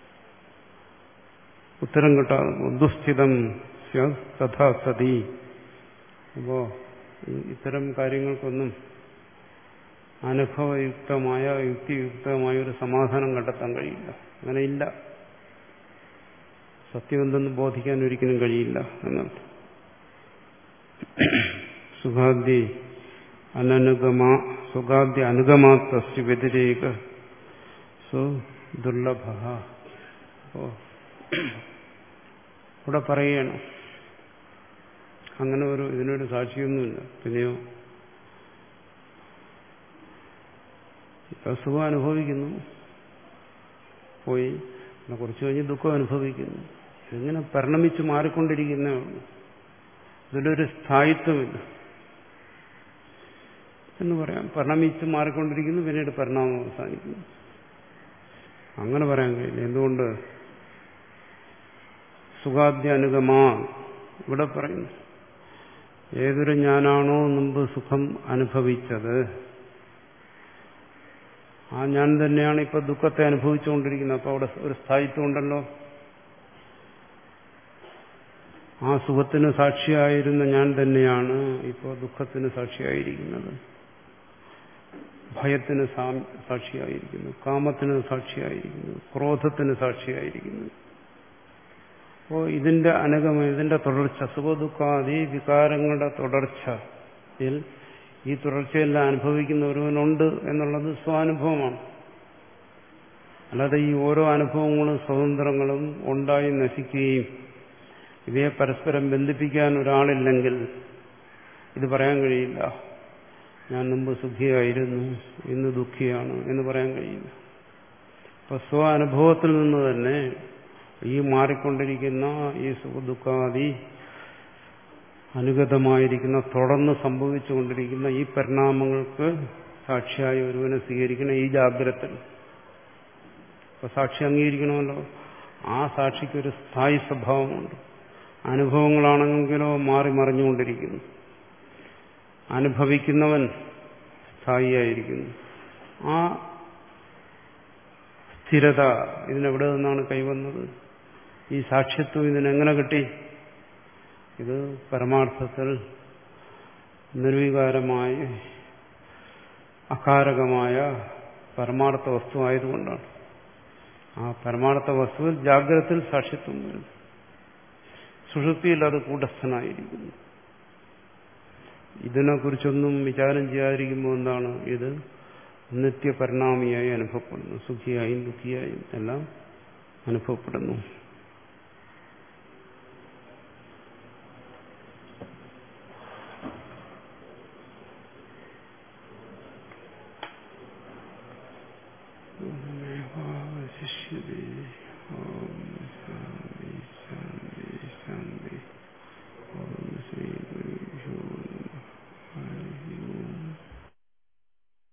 ഉത്തരം കിട്ടാതെ ദുസ്ഥിതം തഥാ സതി അപ്പോ ഇത്തരം കാര്യങ്ങൾക്കൊന്നും അനുഭവയുക്തമായ യുക്തിയുക്തമായ ഒരു സമാധാനം കണ്ടെത്താൻ കഴിയില്ല അങ്ങനെ ഇല്ല സത്യമെന്തെന്ന് ബോധിക്കാൻ ഒരിക്കലും കഴിയില്ല എന്നർത്ഥം സുഖാദ്യ അനനുഗമാ സുഖാദ്യ അനുഗമാത്തസ്യ വ്യതിരേക സു ദുർലഭ അപ്പോ ഇവിടെ പറയുകയാണ് അങ്ങനെ ഒരു ഇതിനൊരു സാക്ഷിയൊന്നുമില്ല പിന്നെയോ ഇപ്പൊ സുഖം അനുഭവിക്കുന്നു പോയി പിന്നെ കുറച്ച് കഴിഞ്ഞ് ദുഃഖം അനുഭവിക്കുന്നു ഇതിങ്ങനെ പരിണമിച്ച് മാറിക്കൊണ്ടിരിക്കുന്നേ ഉള്ളൂ ഇതിലൊരു സ്ഥായിത്വമില്ല എന്ന് പറയാം പരിണമിച്ച് മാറിക്കൊണ്ടിരിക്കുന്നു പിന്നീട് പരിണാമം അവസാനിക്കുന്നു അങ്ങനെ പറയാൻ കഴിയില്ല എന്തുകൊണ്ട് സുഖാദ്യ അനുഗമാ ഇവിടെ പറയുന്നു ഏതൊരു ഞാനാണോ മുമ്പ് സുഖം അനുഭവിച്ചത് ആ ഞാൻ തന്നെയാണ് ഇപ്പൊ ദുഃഖത്തെ അനുഭവിച്ചുകൊണ്ടിരിക്കുന്നത് അപ്പൊ അവിടെ ഒരു സ്ഥായിത്വം ഉണ്ടല്ലോ ആ സുഖത്തിന് സാക്ഷിയായിരുന്ന ഞാൻ തന്നെയാണ് ഇപ്പോൾ ദുഃഖത്തിന് സാക്ഷിയായിരിക്കുന്നത് ഭയത്തിന് സാക്ഷിയായിരിക്കുന്നു കാമത്തിന് സാക്ഷിയായിരിക്കുന്നു ക്രോധത്തിന് സാക്ഷിയായിരിക്കുന്നു അപ്പോൾ ഇതിന്റെ അനുഗമം ഇതിന്റെ തുടർച്ച സുഖദുഃഖാദി വികാരങ്ങളുടെ തുടർച്ചയിൽ ഈ തുടർച്ചയെല്ലാം അനുഭവിക്കുന്ന ഒരുവനുണ്ട് എന്നുള്ളത് സ്വാനുഭവമാണ് അല്ലാതെ ഈ ഓരോ അനുഭവങ്ങളും സ്വതന്ത്രങ്ങളും ഉണ്ടായി നശിക്കുകയും ഇവയെ പരസ്പരം ബന്ധിപ്പിക്കാൻ ഒരാളില്ലെങ്കിൽ ഇത് പറയാൻ കഴിയില്ല ഞാൻ മുമ്പ് സുഖിയായിരുന്നു ഇന്ന് ദുഃഖിയാണ് എന്ന് പറയാൻ കഴിയില്ല അപ്പൊ സ്വ അനുഭവത്തിൽ നിന്ന് തന്നെ ഈ മാറിക്കൊണ്ടിരിക്കുന്ന ഈ സുഖദുഃഖാദി അനുഗതമായിരിക്കുന്ന തുടർന്ന് സംഭവിച്ചുകൊണ്ടിരിക്കുന്ന ഈ പരിണാമങ്ങൾക്ക് സാക്ഷിയായ ഒരുവനെ സ്വീകരിക്കണം ഈ ജാഗ്രത അപ്പൊ സാക്ഷി അംഗീകരിക്കണമല്ലോ ആ സാക്ഷിക്കൊരു സ്ഥായി സ്വഭാവമുണ്ട് അനുഭവങ്ങളാണെങ്കിലോ മാറി മറിഞ്ഞുകൊണ്ടിരിക്കുന്നു അനുഭവിക്കുന്നവൻ സ്ഥായിയായിരിക്കുന്നു ആ സ്ഥിരത ഇതിനെവിടെ നിന്നാണ് കൈവന്നത് ഈ സാക്ഷ്യത്വം ഇതിനെങ്ങനെ കിട്ടി ഇത് പരമാർത്ഥത്തിൽ നിർവികാരമായ അകാരകമായ പരമാർത്ഥ വസ്തു ആയതുകൊണ്ടാണ് ആ പരമാർത്ഥ വസ്തുവിൽ ജാഗ്രതത്തിൽ സാക്ഷ്യത്വം വരുന്നു സുഷുപ്തിയിൽ അത് കൂടസ്ഥനായിരിക്കുന്നു ഇതിനെക്കുറിച്ചൊന്നും വിചാരം ചെയ്യാതിരിക്കുമ്പോൾ എന്താണ് ഇത് നിത്യപരിണാമിയായി അനുഭവപ്പെടുന്നു സുഖിയായും ദുഃഖിയായും എല്ലാം അനുഭവപ്പെടുന്നു ശിഷ്യതേ